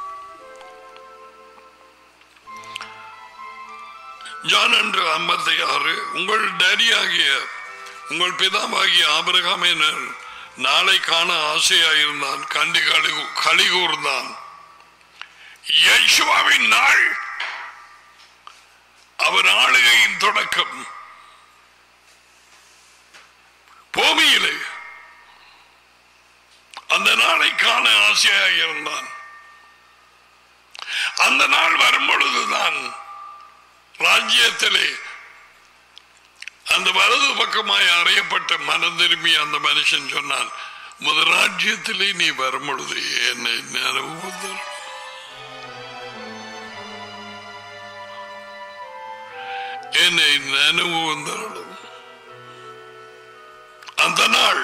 ஜான் என்று ஐம்பத்தி ஆறு உங்கள் டேடியாகிய உங்கள் பிதாவாகிய ஆபிரகாமினர் நாளை காண ஆசையாயிருந்தான் கண்டு களி களி கூர்ந்தான் யேசுவாவின் நாள் அவர் ஆளுகையின் தொடக்கம் பூமியிலே அந்த நாளை காண ஆசையாக இருந்தான் அந்த நாள் வரும் பொழுதுதான் ராஜ்யத்திலே அந்த வலது பக்கமாய் அறையப்பட்ட மனம் திரும்பி அந்த மனுஷன் சொன்னான் முதல் ராஜ்யத்திலே நீ வரும் பொழுது என்னை நினைவு கூர்ந்தார். என்னை நினைவு வந்தாலும் அந்த நாள்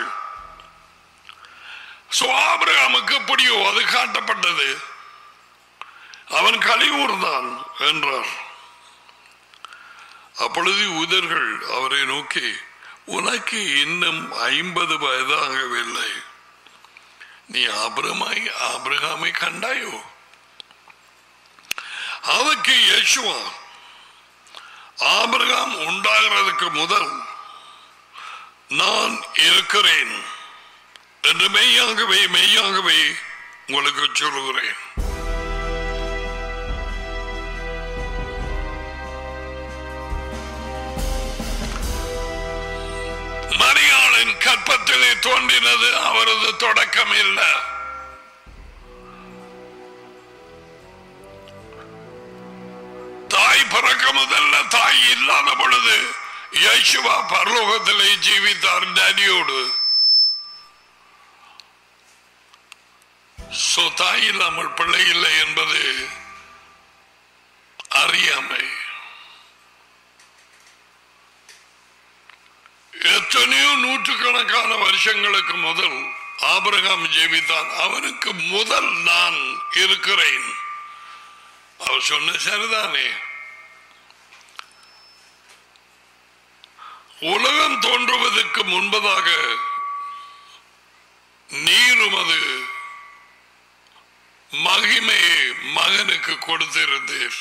சோ ஆபிரகாமுக்கு எப்படியோ அது காட்டப்பட்டது அவன் கலிகூர்ந்தான் என்றார் அப்பொழுது யூதர்கள் அவரை நோக்கி உனக்கு இன்னும் ஐம்பது வயதாகவில்லை நீ ஆபிரமாய் ஆபிரகாமை கண்டாயோ அதுக்கு யேசுவா ஆபிரகாம் உண்டாகிறதுக்கு முதல் நான் இருக்கிறேன் என்று மெய்யாகவே மெய்யாகவே உங்களுக்கு சொல்லுகிறேன் மரியாளின் கற்பத்திலே தோன்றினது அவரது தொடக்கம் இல்லை தாய் பிறக்க முதல்ல தாய் இல்லாத பொழுது யேசுவா பரலோகத்திலே ஜீவித்தார் டேடியோடு சோ தாய் இல்லாமல் பிள்ளை இல்லை என்பது அறியாமை எத்தனையோ நூற்றுக்கணக்கான வருஷங்களுக்கு முதல் ஆபிரகாம் ஜெபித்தான் அவனுக்கு முதல் நான் இருக்கிறேன் அவர் சொன்ன சரிதானே உலகம் தோன்றுவதற்கு முன்பதாக நீரும் அது மகிமையை மகனுக்கு கொடுத்திருந்தீர்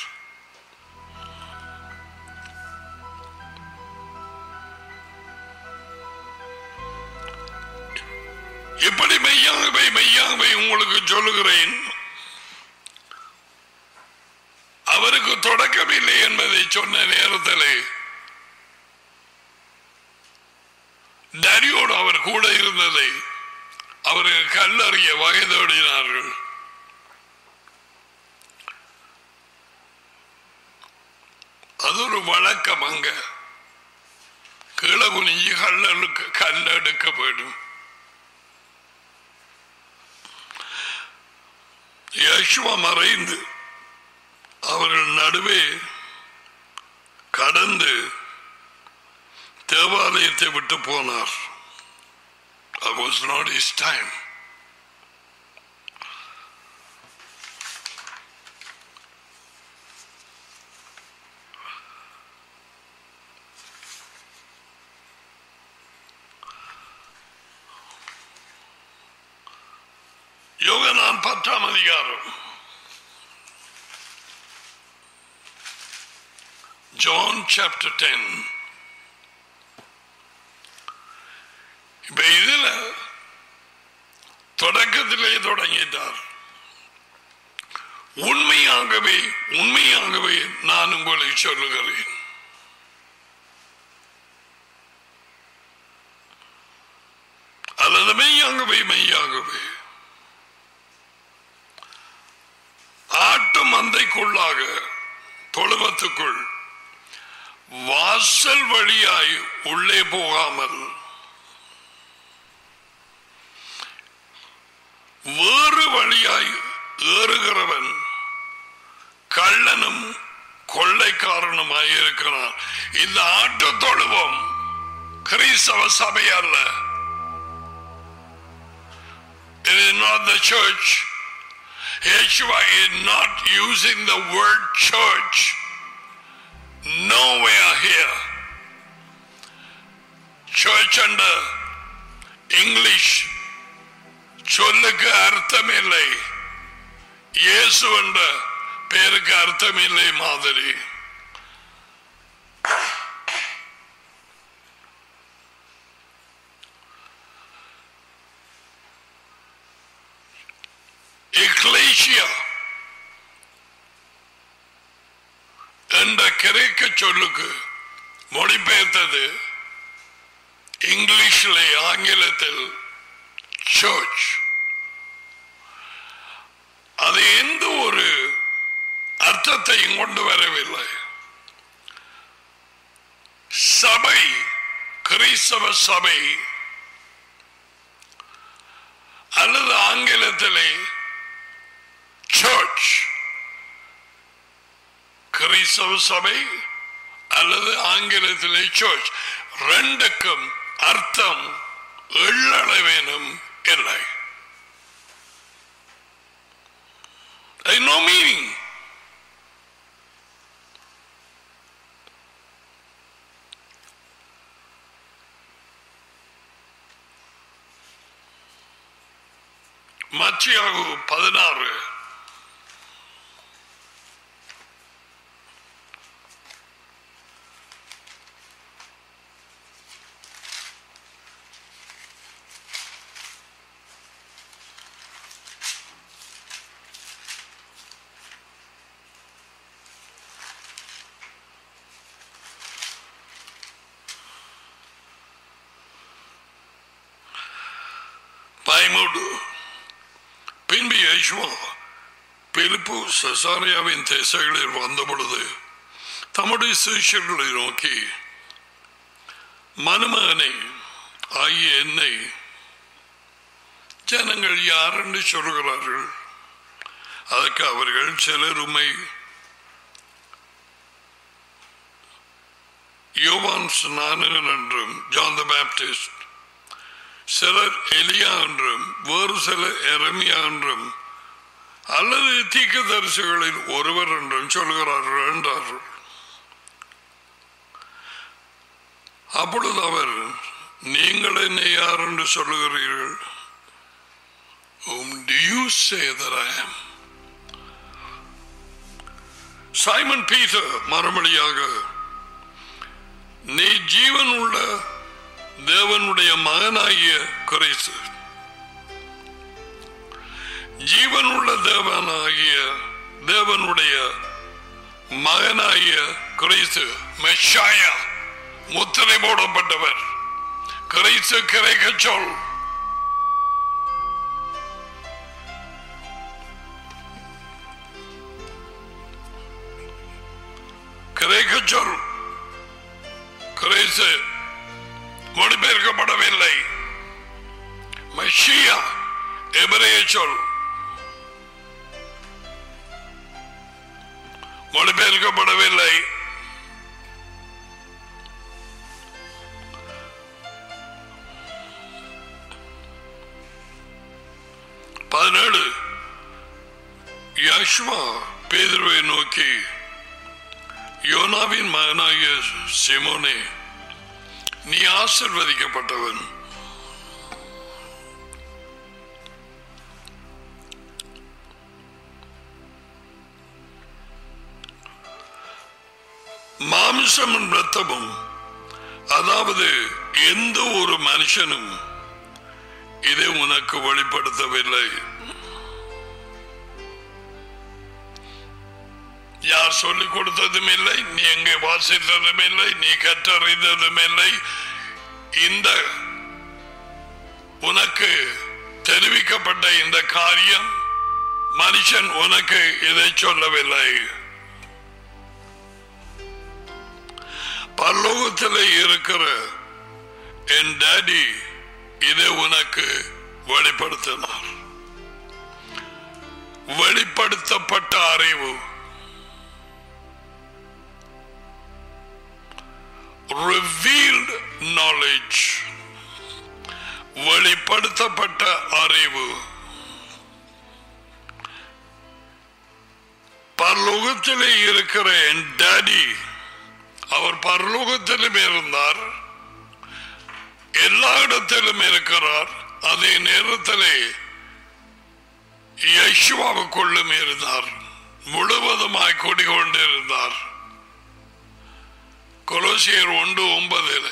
இப்படி மெய்யாகவே மெய்யாகவே உங்களுக்கு சொல்லுகிறேன் அவருக்கு தொடக்கமில்லை என்பதை சொன்ன நேரத்தில் டரியோடு அவர் கூட இருந்ததை அவர்கள் கல்லறிய வகைதோடினார்கள் அது ஒரு வழக்கம் அங்க கீழே குனிஞ்சு கல்லெடுக்க கல்லெடுக்க போயிடும் யேசுவா மறைந்து அவர்கள் நடுவே கடந்து தேவாலயத்தை விட்டு போனார் That was not his time. யோகனான் பத்தாம் அதிகாரம் ஜான் சாப்டர் டென் இப்ப இதுல தொடக்கத்திலே தொடங்கிட்டார் உண்மையாகவே உண்மையாகவே நான் உங்களை சொல்லுகிறேன் அல்லது மெய்யாகவே மெய்யாகவே ஆட்டு மந்தைக்குள்ளாக தொழுவத்துக்குள் வாசல் வழியாய் உள்ளே போகாமல் வேறு வழியாய் ஏறுகிறவன் கள்ளனும் கொள்ளைக்காரனுமாய் இருக்கிறான் இந்த ஆட்டு தொழுவம் கிறிஸ்தவ சபை அல்ல It is not the church. Yeshua is not using the word church nowhere here. Church under English சொல்லுக்கு அர்த்தம் இல்லை இயேசு என்ற பேருக்கு அர்த்தம் இல்லை மாதிரி எக்லேசியா என்ற கிரேக்க சொல்லுக்கு மொழிபெயர்த்தது இங்கிலீஷில் ஆங்கிலத்தில் சர்ச் அது எந்த ஒரு அர்த்தத்தையும் கொண்டு வரவில்லை சபை கிறிஸ்தவ சபை அல்லது ஆங்கிலத்திலே சர்ச் கிறிஸ்தவ சபை அல்லது ஆங்கிலத்திலே சர்ச் ரெண்டுக்கும் அர்த்தம் எள்ளளவேனும் இல்லை no meaning மத்தியாகு பதினாறு பயமுடு பின்பு யேசுவா பிலிப்பு செசாரியாவின் தேசங்களில் வந்த பொழுது தம்முடைய சிஷியர்களை நோக்கி மனுமகனை ஆகிய என்னை ஜனங்கள் யார் என்று சொல்கிறார்கள் அதற்கு அவர்கள் சிலர் உம்மை யோவான் ஸ்நானகன் என்றும் ஜான் த பேப்டிஸ்ட் சிலர் எலியா என்றும் வேறு சிலர் எரமியா என்றும் அல்லது தீக்கதரிசிகளில் ஒருவர் என்றும் சொல்கிறார்கள் என்றார்கள் அப்பொழுது அவர் நீங்கள் என்னை யார் என்று சொல்லுகிறீர்கள் Whom do you say that I am? Simon Peter மறுமொழியாக நீ ஜீவன் உள்ள தேவனுடைய மகனாகிய குறைசு ஜீவனுள்ள தேவனாகிய தேவனுடைய மகனாகிய குறைசு மெஷாயா முத்திரை போடப்பட்டவர் கிரைசு கிரைக்க சொல் கிரைக்க சொல் கிரைசு மொழிபெயர்க்கப்படவில்லை மெஷியா எபிரேய சொல் மொழிபெயர்க்கப்படவில்லை பதினேழு யஷ்மா பேதுருவை நோக்கி யோனாவின் மகனாகிய சிமோனே நீ ஆசிர்வதிக்கப்பட்டவன் மாமிசமும் ரத்தமும் அதாவது எந்த ஒரு மனுஷனும் இதை உனக்கு வெளிப்படுத்தவில்லை யார் சொல்லிக் கொடுத்ததும் இல்லை நீ எங்கே வாசித்ததும் இல்லை நீ கற்றறிந்ததும் இல்லை இந்த உனக்கு தெரிவிக்கப்பட்ட இந்த காரியம் மனுஷன் உனக்கு இதை சொல்லவில்லை பரலோகத்தில் இருக்கிற என் டாடி இதை உனக்கு வெளிப்படுத்தினார் வெளிப்படுத்தப்பட்ட அறிவு revealed knowledge வெளிப்படுத்தப்பட்ட அறிவு பரலோகத்திலே இருக்கிற என் டாடி அவர் பரலோகத்திலும் இருந்தார் எல்லா இடத்திலும் இருக்கிறார் அதே நேரத்திலே யசுவாவுக்குள்ளும் இருந்தார் முழுவதுமாய் கொண்டிருந்தார் கொலோசியர் ஒன்று ஒன்பதில்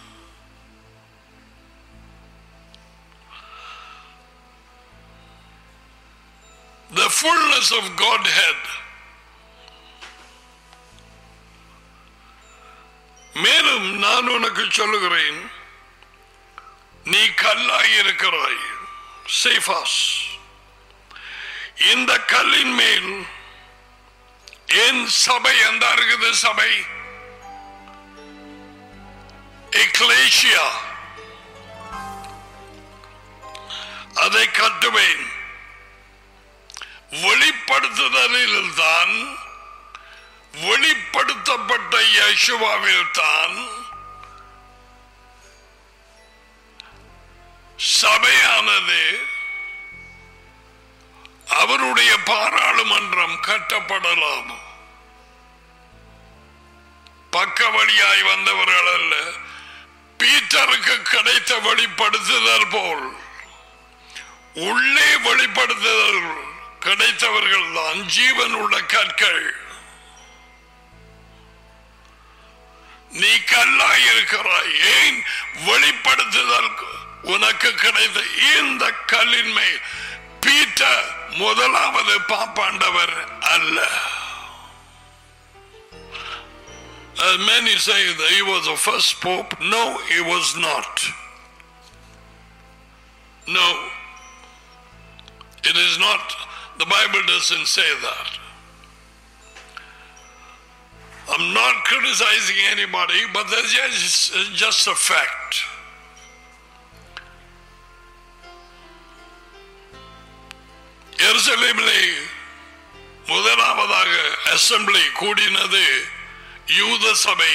The fullness of Godhead. மேலும் நான் உனக்கு சொல்லுகிறேன் நீ கல்லாய் இருக்கிறாய் சேஃபாஸ் இந்த கல்லின் மேல் என் சபை எந்த இருக்குது சபை எக்லேஷியா அதை கட்டுவேன் வெளிப்படுத்துதலில் தான் வெளிப்படுத்தப்பட்ட யசுவாவில் தான் சபையானது அவருடைய பாராளுமன்றம் கட்டப்படலாம் பக்க வழியாய் வந்தவர்கள் அல்ல பீட்டருக்கு கிடைத்த வெளிப்படுத்துதல் போல் உள்ளே வெளிப்படுத்துதல் கிடைத்தவர்கள் தான் ஜீவன் உள்ள கற்கள் நீ கல்லாய் இருக்கிறாய் ஏன் வெளிப்படுத்துதல் உனக்கு கிடைத்த இந்த கல்லின் மேல் பீட்டர் முதலாவது பாப்பாண்டவர் அல்ல As many say that he was the first pope. No, he was not. No. It is not. The Bible doesn't say that. I'm not criticizing anybody, but that's just, just a fact. எருசலேமிலே முதலாவதாக assembly கூடினது யூத சபை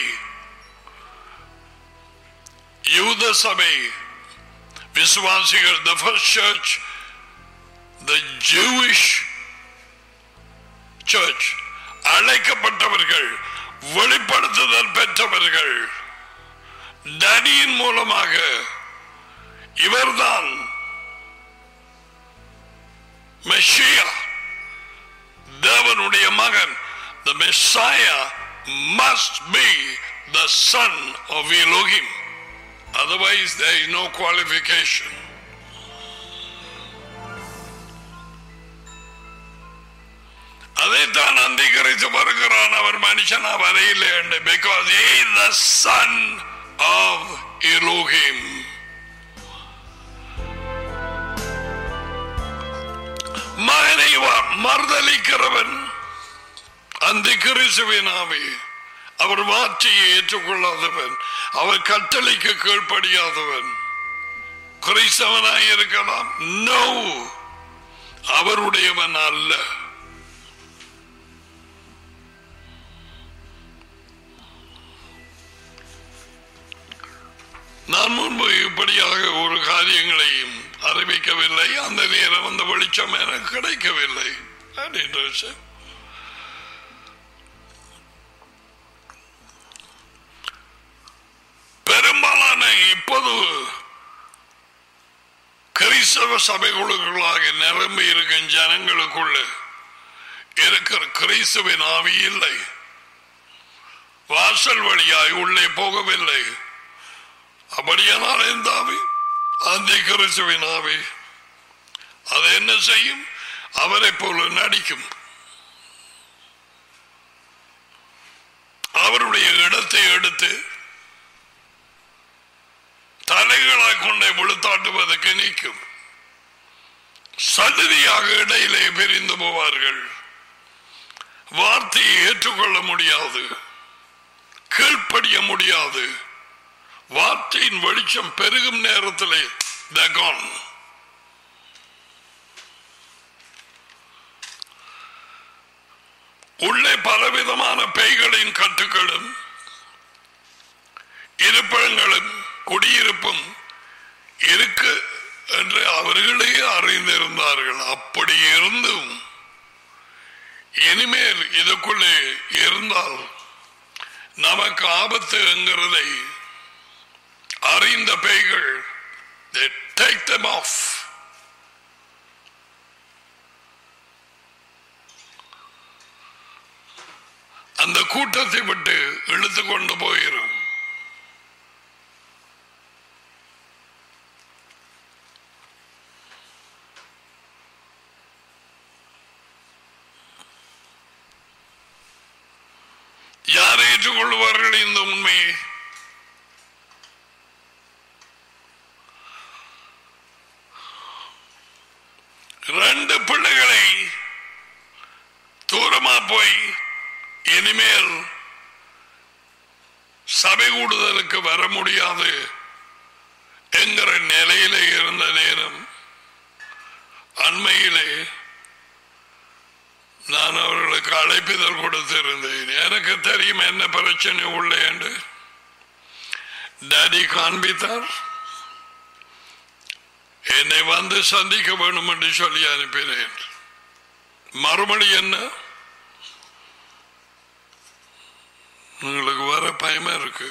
யூத சபை விசுவாசிகள் the first church the Jewish church அழைக்கப்பட்டவர்கள் வெளிப்படுத்துதல் பெற்றவர்கள் டனியின் மூலமாக இவர்தான் மெஷியா தேவனுடைய மகன் the Messiah must be the son of Elohim otherwise there is no qualification அதைத்தான் அந்திகரித்து வருகிறான் அவர் மனுஷனா வரையில்லை என்று because the son of Elohim மகனை மறுதளிக்கிறவன் அந்த கிறிசுவின் ஆவி அவர் வார்த்தையை ஏற்றுக்கொள்ளாதவன் அவர் கட்டளைக்கு கீழ்ப்படியாதவன் கிறிஸ்தவனாய் இருக்கலாம் நோ அவருடையவன் அல்ல நான் முன்பு இப்படியாக ஒரு காரியங்களையும் அறிவிக்கவில்லை அந்த நேரம் அந்த வெளிச்சம் எனக்கு கிடைக்கவில்லை அப்படின்ற பெரும்பாலான இப்போது கிறிஸ்தவ சபைகளுக்குள்ளாக நிரம்பி இருக்கும் ஜனங்களுக்குள்ள இருக்கிற கிறிஸ்துவின் ஆவி இல்லை வாசல் வழியாய் உள்ளே போகவில்லை அப்படியானால் எந்த ஆவி அந்த கிறிஸ்துவின் ஆவி அது என்ன செய்யும் அவரை போல நடிக்கும் அவருடைய இடத்தை எடுத்து தலைகளாய் கொண்டே விழுத்தாட்டுவதற்கு நீக்கும் சந்ததியாக இடையிலே பிரிந்து போவார்கள் வார்த்தையை ஏற்றுக்கொள்ள முடியாது கீழ்ப்படிய முடியாது வார்த்தையின் வெளிச்சம் பெருகும் நேரத்திலே தகான் உள்ளே பலவிதமான பேய்களின் கட்டுகளும் இருப்பிடங்களும் குடியிருப்பும் இருக்கு என்று அவர்களே அறிந்திருந்தார்கள் அப்படி இருந்தும் இனிமேல் இதுக்குள்ளே இருந்தால் நமக்கு ஆபத்து என்கிறதை அறிந்த பேய்கள் they take them off அந்த கூட்டத்தை விட்டு இழுத்து கொண்டு போயிரும் யார் ஏற்றுக்கொள்வார்கள் இந்த உண்மையை ரெண்டு பிள்ளைகளை தூரமா போய் இனிமேல் சபை கூடுதலுக்கு வர முடியாது என்கிற நிலையிலே இருந்த நேரம் அண்மையிலே நான் அவர்களுக்கு அழைப்பிதழ் கொடுத்திருந்தேன் எனக்கு தெரியும் என்ன பிரச்சனை உள்ள என்று டாடி காண்பித்தார் என்னை வந்து சந்திக்க வேண்டும் என்று சொல்லி அனுப்பினேன் மறுமொழி என்ன உங்களுக்கு வர பயமா இருக்கு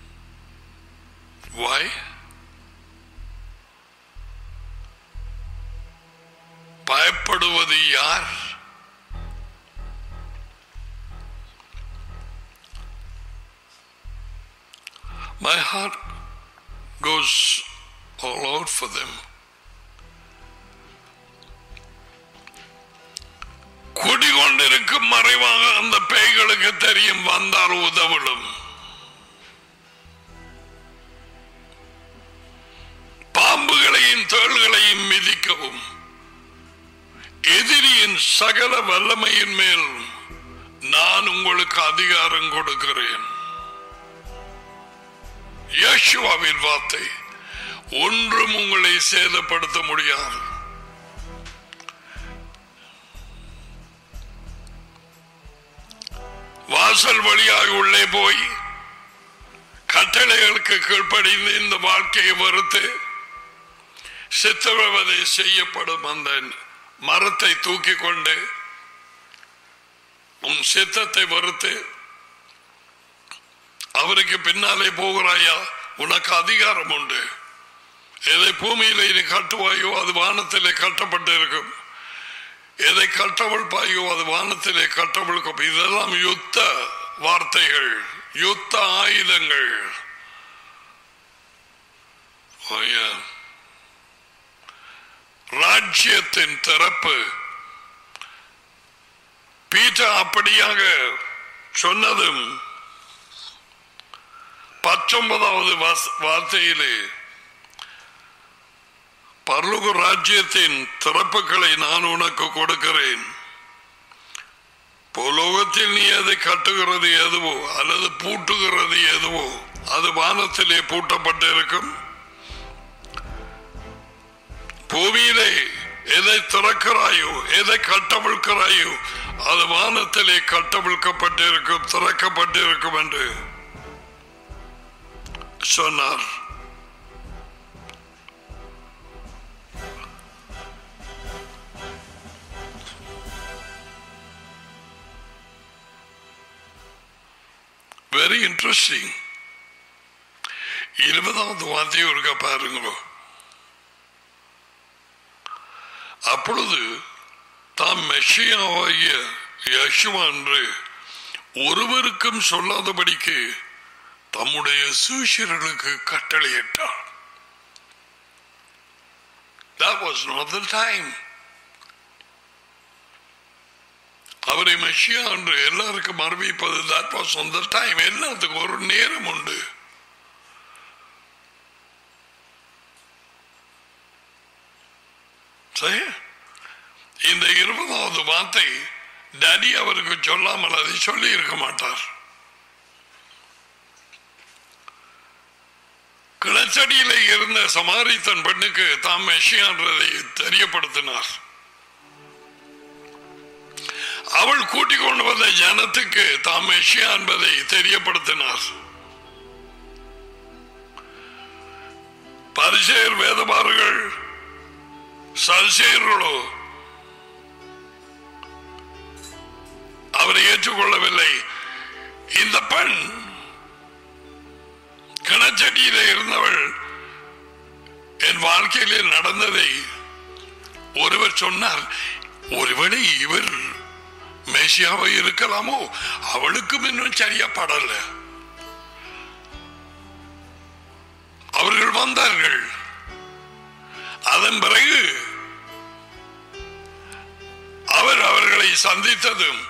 வாய் பயப்படுவது யார் My heart goes all out for them. குடிகொண்டிருக்கும் மறைவாக அந்த பேய்களுக்கு தெரியும் வந்தால் உதவிடும் பாம்புகளையும் தேள்களையும் மிதிக்கவும் எதிரியின் சகல வல்லமையின் மேல் நான் உங்களுக்கு அதிகாரம் கொடுக்கிறேன் யேசுவாவின் வார்த்தை ஒன்றும் உங்களை சேதப்படுத்த முடியாது வாசல் வழியாக உள்ளே போய் கட்டளைகளுக்கு கீழ்ப்படிந்து இந்த வாழ்க்கையை மறுத்து சித்திரவதை செய்யப்படும் அந்த மரத்தை தூக்கி கொண்டு உன் சித்தத்தை மறுத்து அவருக்கு பின்னாலே போகிறாயா உனக்கு அதிகாரம் உண்டு எதை பூமியில நீ கட்டுவாயோ அது வானத்திலே கட்டப்பட்டு இருக்கும் எதை கட்டவிழ்ப்பாயோ அது வானத்திலே கட்டவிழ்க்கும் இதெல்லாம் யுத்த வார்த்தைகள் யுத்த ஆயுதங்கள் Oh, yeah. ராஜ்யத்தின் திறப்பு பீட்டர் அப்படியாக சொன்னதும் பத்தொன்பதாவது வாஸ்- வார்த்தையிலே பரலோக ராஜ்யத்தின் திறப்புகளை நான் உனக்கு கொடுக்கிறேன் புலோகத்தில் நீ எதை கட்டுகிறது எதுவோ அல்லது பூட்டுகிறது எதுவோ அது வானத்திலே பூட்டப்பட்டிருக்கும் பூமியிலே எதை திறக்கிறாயோ எதை கட்டவிழ்க்கிறாயோ அது வானத்திலே கட்டவிழ்க்கப்பட்டிருக்கும் திறக்கப்பட்டிருக்கும் என்று சொன்னார் வெரி இன்ட்ரெஸ்டிங் இருபதாவது வார்த்தையும் இருக்க பாருங்களோ அப்பொழுது தாம் மெஷியாவாகிய யசுவா என்று ஒருவருக்கும் சொல்லாதபடிக்கு தம்முடைய சூஷர்களுக்கு கட்டளையிட்டார் That was not the time. அவரை மெஷியா என்று எல்லாருக்கும் அறிவிப்பது that was on the time எல்லாத்துக்கும் ஒரு நேரம் உண்டு சரி இந்த இருபதாவது வார்த்தை டடி அவருக்கு சொல்லாமல் அதை சொல்லி இருக்க மாட்டார் கிளச்சடியில இருந்த சமாரித்தன் பெண்ணுக்கு தாம் மெஷியான்றதை தெரியப்படுத்தினார் அவள் கூட்டிக் கொண்டு வந்த ஜனத்துக்கு தாம் மெஷியா என்பதை தெரியப்படுத்தினார் பரிசேர் வேதபாரர்கள் சல்சேர்களோ அவரை ஏற்றுக்கொள்ளவில்லை இந்த பெண் கிணச்சடியில இருந்தவள் என் வாழ்க்கையிலே நடந்ததை ஒருவர் சொன்னார் ஒருவேளை இவர் மேசியாவை இருக்கலாமோ அவளுக்கும் இன்னும் சரியா படல அவர்கள் வந்தார்கள் அதன் பிறகு அவர் அவர்களை சந்தித்ததும்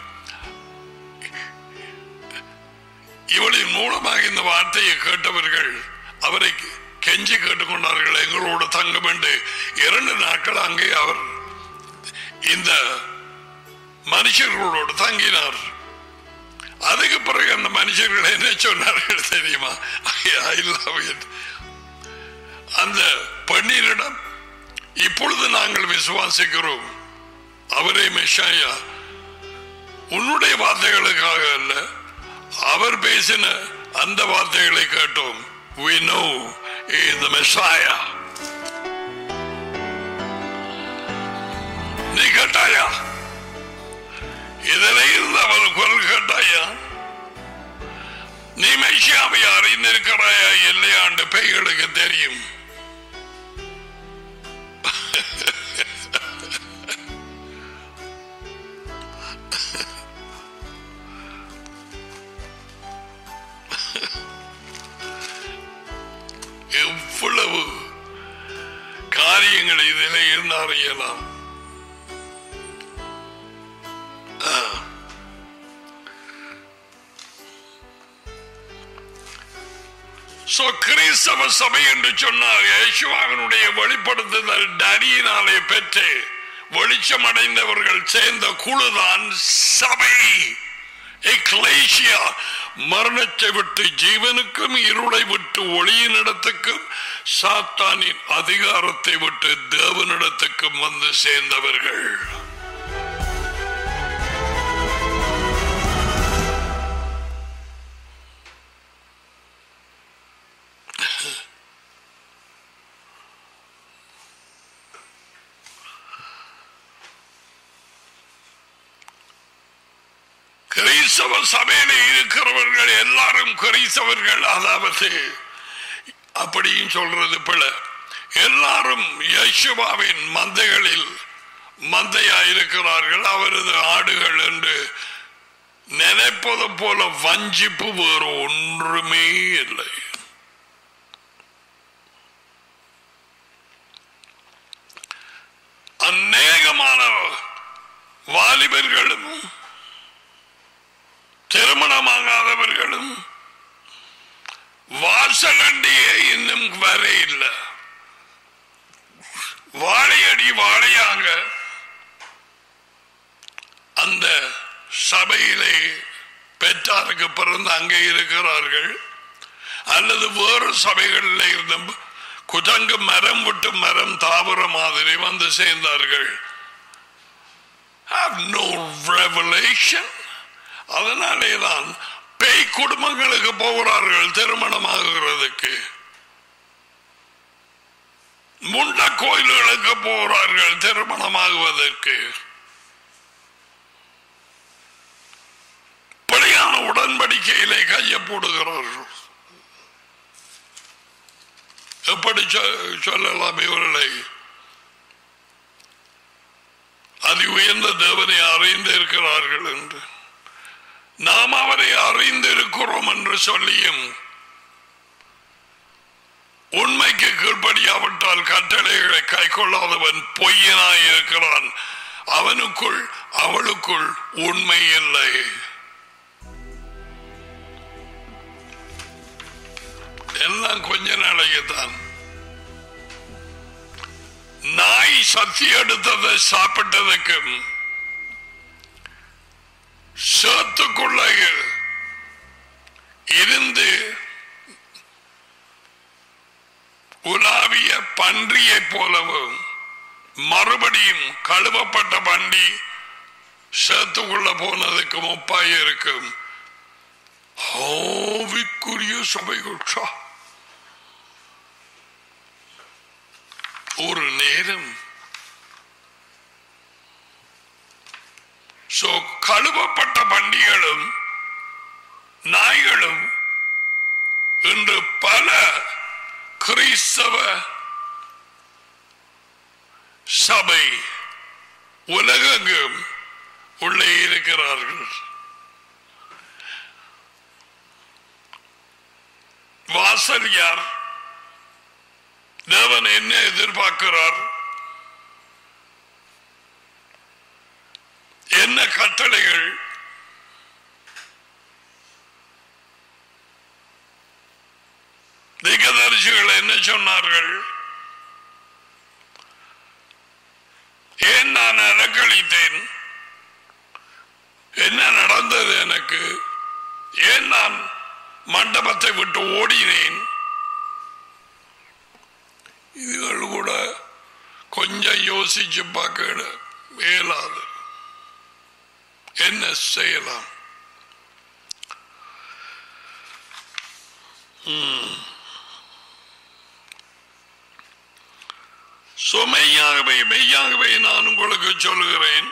இவளின் மூலமாக இந்த வார்த்தையை கேட்டவர்கள் அவரை கெஞ்சி கேட்டுக்கொண்டார்கள் எங்களோடு தங்கும் என்று இரண்டு நாட்கள் அங்கே அவர் இந்த மனுஷர்களோடு தங்கினார் அதுக்கு பிறகு அந்த மனுஷர்கள் என்ன சொன்னார்கள் தெரியுமா I love it. அந்த பெண்ணினிடம் இப்பொழுது நாங்கள் விசுவாசிக்கிறோம் அவரே மெஷாயா உன்னுடைய வார்த்தைகளுக்காக அல்ல அவர் பேசின அந்த வார்த்தைகளை கேட்டோம் we know he is the messiah நீ கேட்டாயா இதில் இருந்து அவர் குரல் கேட்டாயா நீ மெஷியாவை அறிந்திருக்கிறாயா இல்லையாண்டு பேய்களுக்கு தெரியும் எவ்வளவு காரியங்கள் இதில் இருந்து அறியலாம் ஆ. So, கிறிஸ்தவ சபை என்று சொன்னால் யேசுவாவினுடைய வெளிப்படுத்துதல் டடியினாலே பெற்று வெளிச்சம் அடைந்தவர்கள் சேர்ந்த குழுதான் சபை எக்லேசியா மரணத்தை விட்டு ஜீவனுக்கும் இருளை விட்டு ஒளியினிடத்துக்கும் சாத்தானின் அதிகாரத்தை விட்டு தேவனிடத்துக்கும் வந்து சேர்ந்தவர்கள் கிறிஸ்தவ சபையில இருக்கிறவர்கள் எல்லாரும் கிறிஸ்தவர்கள் அதாவது அப்படியும் சொல்றது பிழ எல்லாரும் யேசுவாவின் மந்தைகளில் மந்தையா இருக்கிறார்கள் அவரது ஆடுகள் என்று நினைப்பது போல வஞ்சிப்பு வேறு ஒன்றுமே இல்லை அநேகமான வாலிபர்களும் திருமணமாகாதவர்களும் வாசலண்டியே இன்னும் வர இல்லை வாழையடி வாழையாக அந்த சபையிலே பெற்றாருக்கு பிறந்து அங்கே இருக்கிறார்கள் அல்லது வேறு சபைகளில் இருந்தும் குதங்கு மரம் விட்டு மரம் தாவர மாதிரி வந்து சேர்ந்தார்கள் have no revelation அதனாலே தான் பேய் குடும்பங்களுக்கு போகிறார்கள் திருமணமாகிறதுக்கு முண்ட கோயில்களுக்கு போகிறார்கள் திருமணமாகுவதற்கு பிழையான உடன்படிக்கையிலே கைய போடுகிறார்கள் எப்படி சொ- சொல்லலாம் இவர்களை அதி உயர்ந்த தேவனை அறிந்து இருக்கிறார்கள் என்று நாம் அவரை அறிந்திருக்கிறோம் என்று சொல்லியும் உண்மைக்கு கீழ்ப்படியாவிட்டால் கட்டளைகளை கை கொள்ளாதவன் பொய்யனாய் இருக்கிறான் அவனுக்குள் அவளுக்குள் உண்மை இல்லை எல்லாம் கொஞ்ச நாளைக்கு தான் நாய் சத்தி எடுத்ததை சாப்பிட்டதுக்கும் சேத்துக்குள்ள இருந்து உலாவிய பன்றியை போலவும் மறுபடியும் கழுவப்பட்ட பன்றி சேத்துக்குள்ள போனதுக்கு முப்பாய் இருக்கும் ஆவிக்குரிய சபைகள் ச்சா. ஒரு நேரம் சோ கழுவப்பட்ட பண்டிகளும் நாய்களும் இன்று பல கிறிஸ்தவ சபை உலகெங்கும் உள்ளே இருக்கிறார்கள் வாசல் யார் தேவன் என்ன எதிர்பார்க்கிறார் என்ன கட்டளைகள் திகதரிசிகள் என்ன சொன்னார்கள் ஏன் நான் அலக்களித்தேன் என்ன நடந்தது எனக்கு ஏன் நான் மண்டபத்தை விட்டு ஓடினேன் இதுகள் கூட கொஞ்சம் யோசிச்சு பார்க்க இயலாது என்ன செய்யலாம் ம். So, மெய்யாகவே மெய்யாகவே நான் உங்களுக்கு சொல்லுகிறேன்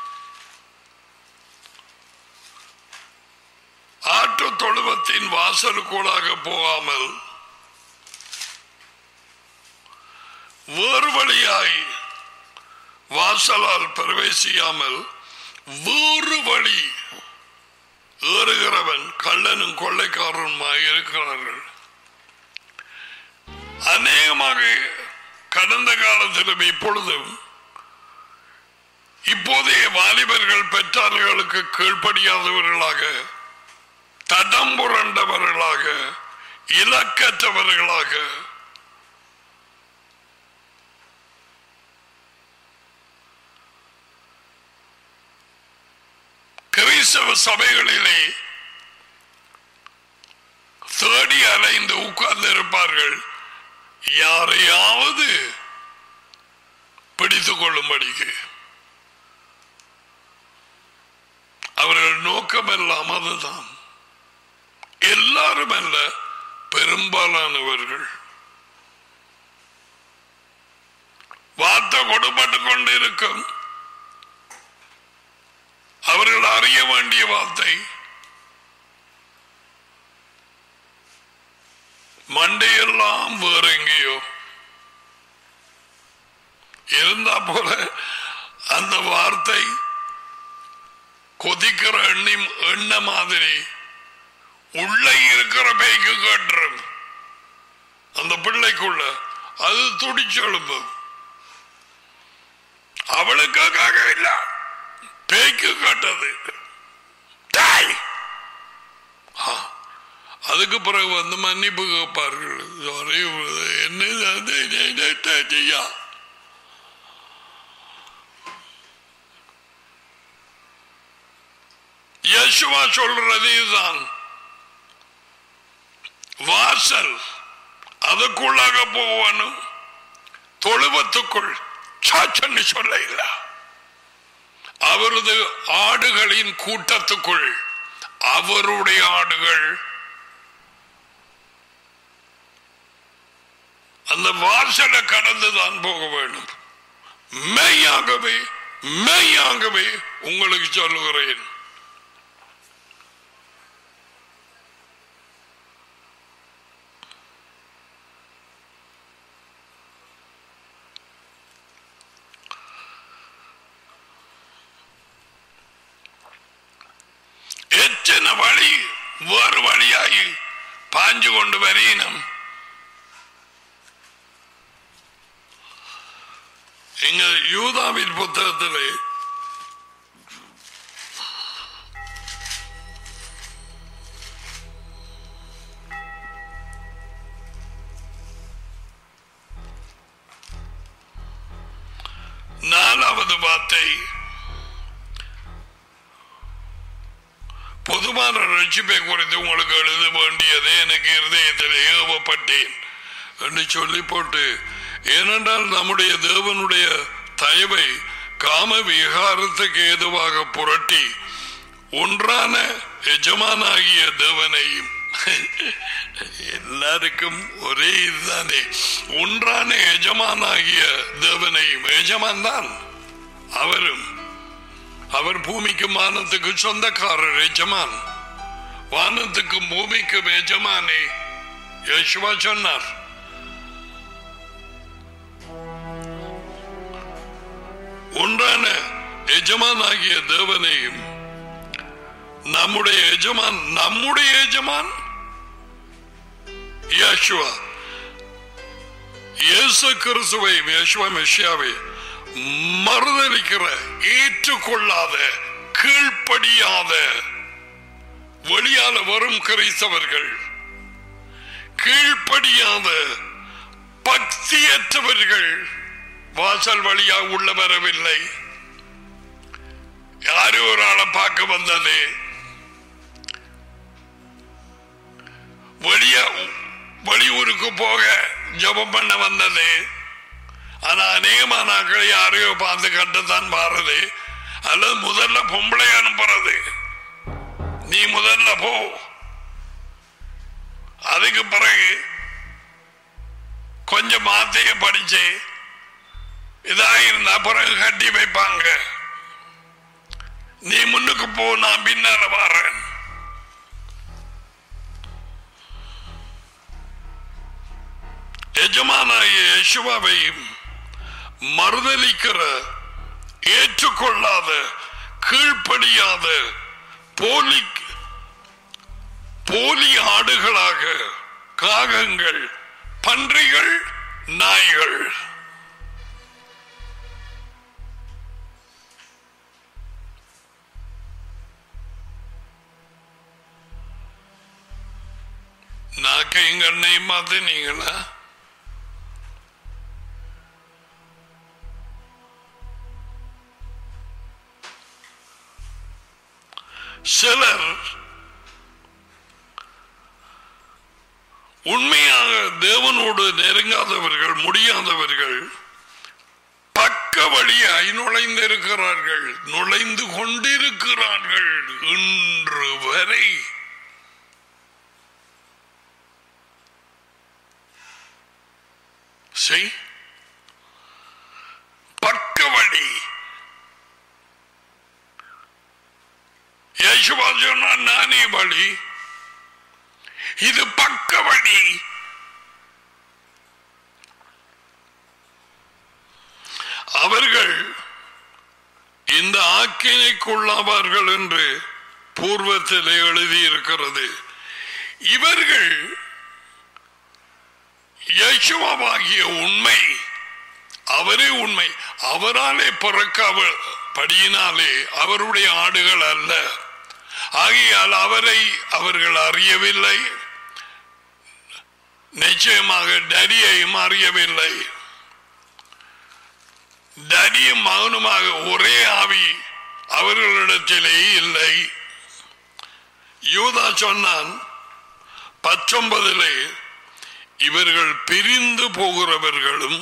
ஆட்டு தொழுவத்தின் வாசலுக்குள்ளாக போகாமல் வேறு வழியாய் வாசலால் பிரவேசியாமல் வேறு வழி ஏறுகிறவன் கள்ளனும் கொள்ளைக்காரனுமாய் இருக்கிறார்கள் அநேகமாக கடந்த காலத்திலும் இப்பொழுதும் இப்போதைய வாலிபர்கள் பெற்றார்களுக்கு கீழ்ப்படியாதவர்களாக தடம் புரண்டவர்களாக இலக்கற்றவர்களாக கிறிஸ்தவ சபைகளிலே தேடி அலைந்து உட்கார்ந்து இருப்பார்கள் யாரையாவது பிடித்துக் கொள்ளும்படிக்கு அவர்கள் நோக்கம் எல்லாம் அதுதான் எல்லாரும் அல்ல பெரும்பாலானவர்கள் வார்த்தை கொடுப்பட்டுக் கொண்டிருக்கும் அவர்கள் அறிய வேண்டிய வார்த்தை மண்டையெல்லாம் வேற எங்கேயோ இருந்தா போல அந்த வார்த்தை கொதிக்கிற எண்ணி எண்ண மாதிரி உள்ள இருக்கிற பேய்க்கு காட்டுறது அந்த பிள்ளைக்குள்ள அது துடிச்செழும்பும் அவளுக்காக இல்ல பேய்க்கு காட்டது டாய். ஆ, அதுக்கு பிறகு வந்து மன்னிப்பு கேட்பார்கள் Sorry, என்ன இது? இது, இது, இது, இது, ஐயா. யேசுவா சொல்றது இதுதான் வாசல் அதுக்குள்ளாக போவனும் தொழுவத்துக்குள் சாச்சன்னு சொல்ல இல்ல அவரது ஆடுகளின் கூட்டத்துக்குள் அவருடைய ஆடுகள் அந்த வாசலை கடந்துதான் போக வேண்டும் மெய்யாகவே மெய்யாகவே உங்களுக்கு சொல்லுகிறேன் எத்தனை வழி வேறு வழியாகி பாஞ்சு கொண்டு வரையினம் எங்க யூதாவின் புத்தகத்திலே நாலாவது வார்த்தை பொதுவான ரட்சிப்பை குறித்து உங்களுக்கு எழுத வேண்டியது எனக்கு இருதயத்தில் ஏவப்பட்டேன் என்று சொல்லி போட்டு ஏனென்றால் நம்முடைய தேவனுடைய தயவை காம விகாரத்துக்கு ஏதுவாக புரட்டி ஒன்றான எஜமானாகிய தேவனையும் எல்லாருக்கும் ஒரே இதுதானே ஒன்றான எஜமானாகிய தேவனையும் எஜமான் தான் அவரும் அவர் பூமிக்கும் வானத்துக்கு சொந்தக்காரர் எஜமான் வானத்துக்கும் பூமிக்கும் எஜமானே யேசுவா சொன்னார் ஒன்றான எஜமானாகிய தேவனையும் நம்முடைய எஜமான் நம்முடைய எஜமான் யேசுவா இயேசு கிறிஸ்துவை யேசுவா மெஷியாவை மறுதளிக்கிற ஏற்றுக்கொள்ளாத கீழ்ப்படியாத வெளியால வரும் கிறிஸ்தவர்கள் கீழ்ப்படியாத பக்தியற்றவர்கள் வாசல் வழியா உள்ள வரவில்லை யாரோ ஒரு ஆளை பார்க்க வந்தது வெளிய வெளியூருக்கு போக ஜபம் பண்ண வந்தது ஆனா அநேகமான ஆட்களை யாரையோ பார்த்து கட்டுத்தான் பாருது அல்லது முதல்ல பொம்பளை அனுப்புறது நீ முதல்ல போ அதுக்கு பிறகு கொஞ்சம் மாத்தைய படிச்சு இதா இருந்தா பிறகு கட்டி வைப்பாங்க நீ முன்னுக்கு போ நான் பின்னால வரேன் எஜமானாய யேசுவாவையும் மறுதலிக்கிற ஏற்றுக்கொள்ளாத கீழ்ப்படியாத போலி போலி ஆடுகளாக காகங்கள் பன்றிகள் நாய்கள் நாக்கையும் கண்ணையும் மாத்தினீங்களா சிலர் உண்மையாக தேவனோடு நெருங்காதவர்கள் முடியாதவர்கள் பக்க வழியாய் நுழைந்திருக்கிறார்கள் நுழைந்து கொண்டிருக்கிறார்கள் இன்று வரை செய் பக்க வழி யேசுவா சொன்னார் நானே வழி இது பக்க வழி அவர்கள் இந்த ஆக்கினைக்குள்ளாவார்கள் என்று பூர்வத்தில் எழுதியிருக்கிறது இவர்கள் யேசுவாகிய உண்மை அவரே உண்மை அவராலே பிறக்காவ படியினாலே அவருடைய ஆடுகள் அல்ல ஆகையால் அவரை அவர்கள் அறியவில்லை நிச்சயமாக டரியையும் அறியவில்லை டரியும் மகனுமாக ஒரே ஆவி அவர்களிடத்திலே இல்லை யூதா சொன்னான் பத்தொன்பதிலே இவர்கள் பிரிந்து போகிறவர்களும்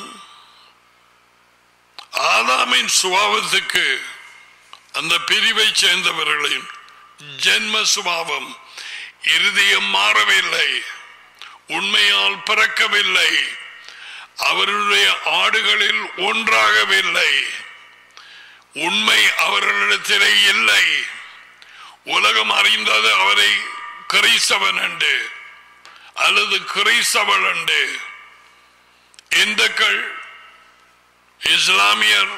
ஆதாமின் சுபாவத்துக்கு அந்த பிரிவை சேர்ந்தவர்களின் ஜென்ம சுபாவம் இருதயம் மாறவில்லை உண்மையால் பிறக்கவில்லை அவர்களுடைய ஆடுகளில் ஒன்றாகவில்லை உண்மை அவர்களிடத்திலே இல்லை உலகம் அறிந்தது அவரை கிறிஸ்தவன் என்று அல்லது கிறிஸ்தவள் என்று இந்துக்கள் இஸ்லாமியர்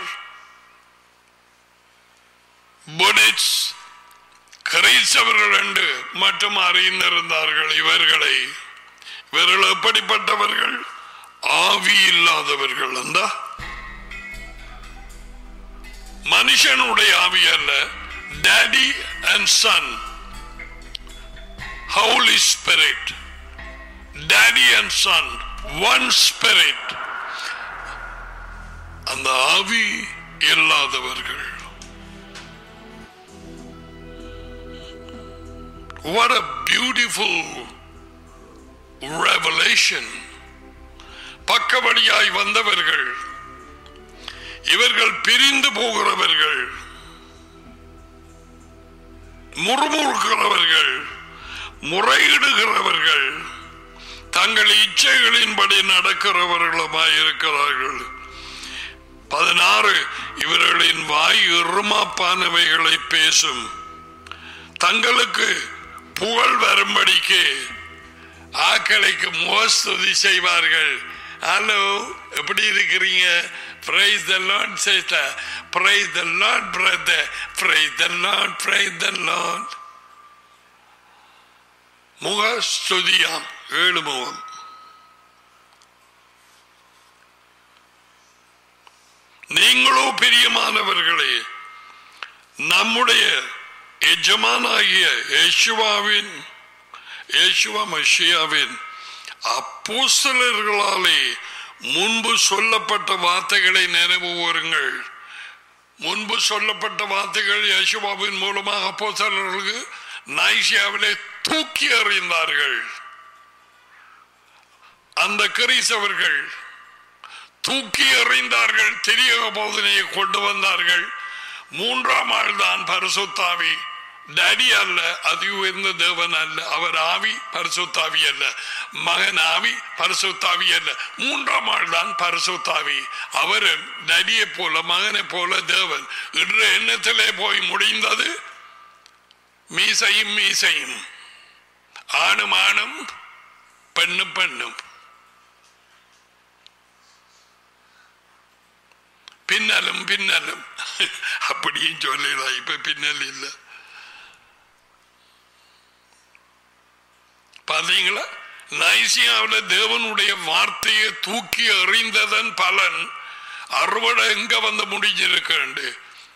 புனிட்ஸ் கிரைஸ்தவர்கள் என்று மட்டும் அறிந்திருந்தார்கள் இவர்களை இவர்கள் எப்படிப்பட்டவர்கள் ஆவி இல்லாதவர்கள் அந்த மனுஷனுடைய ஆவி அல்ல daddy and son holy spirit daddy and son one spirit அந்த ஆவி இல்லாதவர்கள் What a beautiful revelation. பக்க வழியாய் வந்தவர்கள் இவர்கள் பிரிந்து போகிறவர்கள் முறுமுறுக்கிறவர்கள் முறையிடுகிறவர்கள் தங்கள் இச்சைகளின்படி நடக்கிறவர்களுமாய் இருக்கிறார்கள் பதினாறு இவர்களின் வாய் இருமாப்பானவைகளை பேசும் தங்களுக்கு புகழ் வரும்படிக்கு ஆக்களைக்கு மோஸ்துதி செய்வார்கள் ஹலோ எப்படி இருக்கிறீங்க praise the Lord sister praise the Lord brother praise the Lord praise the Lord முக ஸ்துதியாம் ஏழு முகம் நீங்களோ பிரியமானவர்களே நம்முடைய எஜமானாகிய யேசுவாவின் யேசுவா மஷியாவின் அப்போஸ்தலர்களாலே முன்பு சொல்லப்பட்ட வார்த்தைகளை நினைவு கூறுங்கள் முன்பு சொல்லப்பட்ட வார்த்தைகள் யேசுவாவின் மூலமாக அப்போஸ்தலர்களுக்கு நைசியாவிலே தூக்கி எறிந்தார்கள் அந்த கிறிஸ்தவர்கள் தூக்கி எறிந்தார்கள் திரியக போதனையை கொண்டு வந்தார்கள் மூன்றாம் ஆள் தான் பரிசுத்தாவி டேடி அல்ல அது உயர்ந்த தேவன் அல்ல அவர் ஆவி பரிசுத்தாவி அல்ல மகன் ஆவி பரிசுத்தாவி அல்ல மூன்றாம் ஆள் தான் பரிசுத்தாவி அவர் டடியை போல மகனை போல தேவன் இன்று எண்ணத்திலே போய் முடிந்தது மீசையும் மீசையும் ஆணும் ஆணும் பெண்ணும் பெண்ணும் பின்னலும் பின்னலும் அப்படியும் சொல்லலாம் இப்ப பின்னல் இல்லை பாத்தீங்களா நைசியாவில் தேவனுடைய வார்த்தையை தூக்கி எறிந்ததன் பலன் அறுவடை எங்க வந்து முடிஞ்சிருக்கு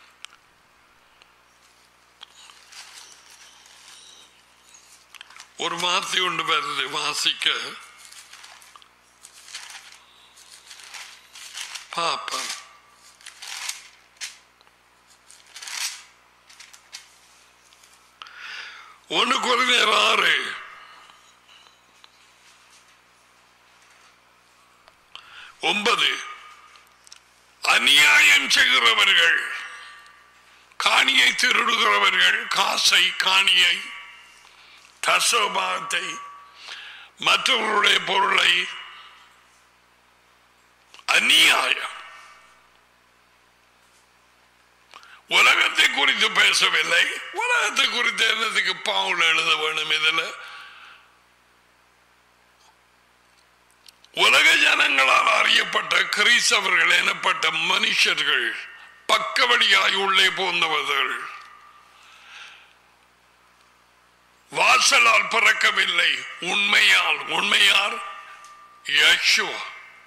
ஒரு வார்த்தை ஒன்று வருது வாசிக்க பாப்பன் ஒன்று குறைந்தர் ஆறு ஒன்பது அநியாயம் செய்கிறவர்கள் காணியை திருடுகிறவர்கள் காசை காணியை தசோபாத்தை மற்றவர்களுடைய பொருளை அநியாயம் உலகத்தை குறித்து பேசவில்லை உலகத்தை குறித்து என்னதுக்கு பாவுல எழுத வேணும் இதுல உலக ஜனங்களால் அறியப்பட்ட கிறிஸ்தவர்கள் எனப்பட்ட மனுஷர்கள் பக்கவழியாய் உள்ளே போந்தவர்கள் வாசலால் பிறக்கவில்லை உண்மையால் உண்மையார் யேசுவா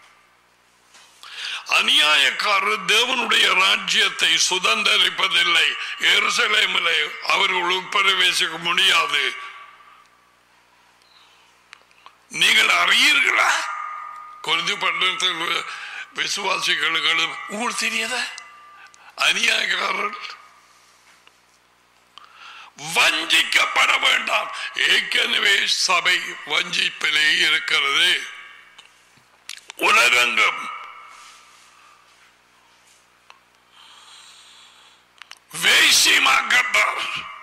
அநியாயக்காரர் தேவனுடைய ராஜ்யத்தை சுதந்திரிப்பதில்லை எருசலேமிலே அவர்கள் உட்பிரவேசிக்க முடியாது நீங்கள் அறியீர்களா குறித்து பட்டணத்தில் விசுவாசிகளுக்கு உங்களுக்கு தெரியாத அநியாயக்காரர் வஞ்சிக்கப்பட வேண்டாம் ஏற்கனவே சபை வஞ்சிப்பிலே இருக்கிறது உலகங்கம் வேசிமாக்கப்பட்டார்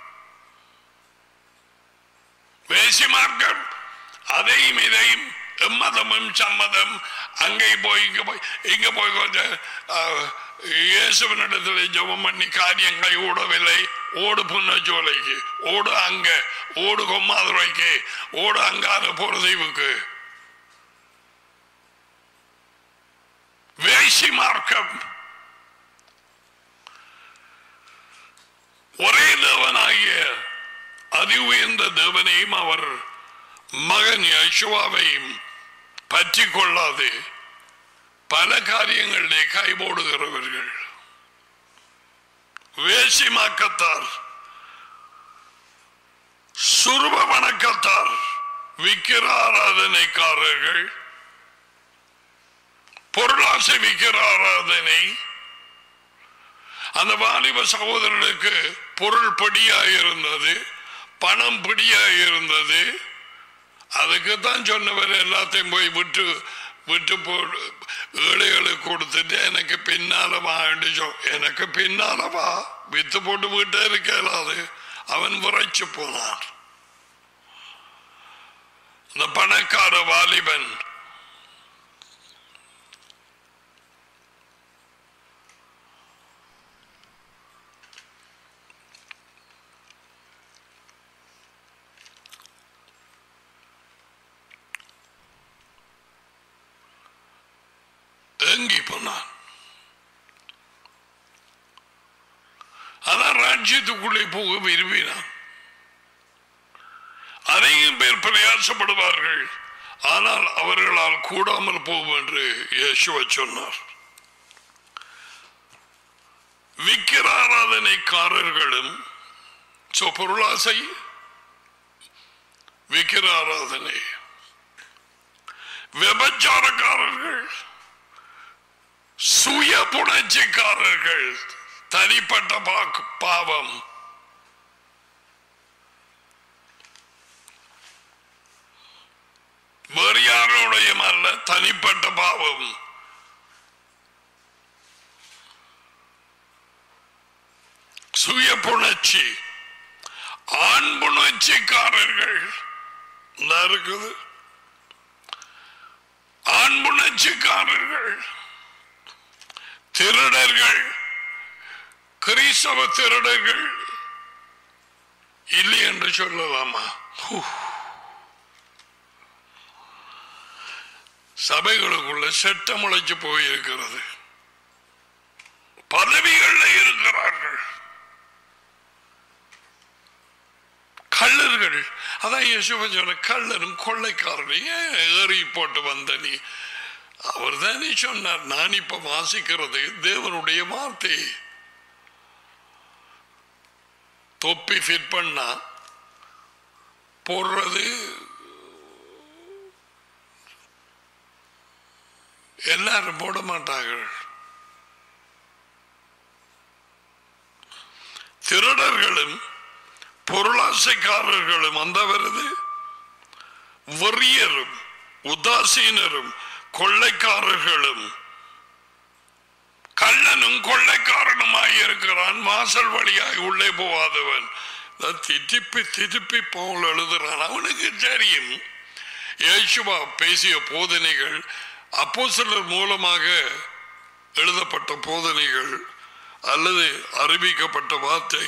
வேசிமார்க்கம் அதையும் இதையும் எம்மதமும் சம்மதம் அங்கே போய் இங்க போய் இங்க போய் கொஞ்சம் இயேசுவனிடத்தில் ஜெபம் பண்ணி காரியங்களை ஓடவில்லை ஓடு புன்னச்சோலைக்கு ஓடு அங்க ஓடு கொம்மாதுரைக்கு ஓடு அங்காத பொருதீவுக்கு வேசி மார்க்கம் ஒரே தேவனாகிய அதி உயர்ந்த தேவனையும் அவர் மகன் யசுவாவையும் பற்றி கொள்ளாது பல காரியங்களிலே கைபோடுகிறவர்கள் வேசிமாக்கத்தார் சுருப வணக்கத்தார் விக்கிர ஆராதனைக்காரர்கள் பொருளாசை விக்கிர ஆராதனை அந்த வாலிப சகோதரனுக்கு பொருள் பிடியாயிருந்தது பணம் பிடியாயிருந்தது அதுக்கு தான் சொன்னவர் எல்லாத்தையும் போய் விட்டு விட்டு போ ஏழைகளுக்கு கொடுத்துட்டு எனக்கு பின்னால வா எனக்கு பின்னால வா வித்து போட்டு விட்டே இருக்கலாது அவன் விரைச்சு போனான் இந்த பணக்கார வாலிபன் ஏங்கி போனான் அதான் ராஜ்யத்துக்குள்ளே போக விரும்பினான் அநேகம் பேர் பிரயாசப்படுவார்கள் ஆனால் அவர்களால் கூடாமல் போகும் என்று இயேசுவ சொன்னார் விக்கிர ஆராதனைக்காரர்களும் சோ பொருளாசை விக்கிர ஆராதனை விபச்சாரக்காரர்கள் சுய புணர்ச்சிக்காரர்கள் தனிப்பட்ட பாக்கு- பாவம் வேறு யாரோடையும் அல்ல தனிப்பட்ட பாவம் சுய புணர்ச்சி ஆண் புணர்ச்சிக்காரர்கள் இந்த இருக்குது ஆண் புணர்ச்சிக்காரர்கள் திருடர்கள் கிறிஸ்தவ திருடர்கள் இல்லை என்று சொல்லலாமா ஹூ. சபைகளுக்குள்ள செட்ட முளைச்சு போயிருக்கிறது பதவிகள்ல இருக்கிறார்கள் கள்ளர்கள் அதான் யேசுவ சொன்ன கள்ளனும் கொள்ளைக்காரனையும் ஏன் ஏறி போட்டு வந்த நீ அவர் தானே சொன்னார் நான் இப்ப வாசிக்கிறது தேவனுடைய வார்த்தை தொப்பி ஃபிட் பண்ணா போடுறது எல்லாரும் போட மாட்டார்கள் திருடர்களும் பொருளாசைக்காரர்களும் அந்த வருது வெறியரும் உதாசீனரும் கொள்ளைக்காரர்களும் கள்ளனும் கொள்ளைக்காரனுமாய் இருக்கிறான் வாசல் வழியாய் உள்ளே போகாதவன் இதை திட்டிப்பி திட்டிப்பி போல் எழுதுறான் அவனுக்கு தெரியும் இயேசுவா பேசிய போதனைகள் அப்போ மூலமாக எழுதப்பட்ட போதனைகள் அல்லது அறிவிக்கப்பட்ட வார்த்தை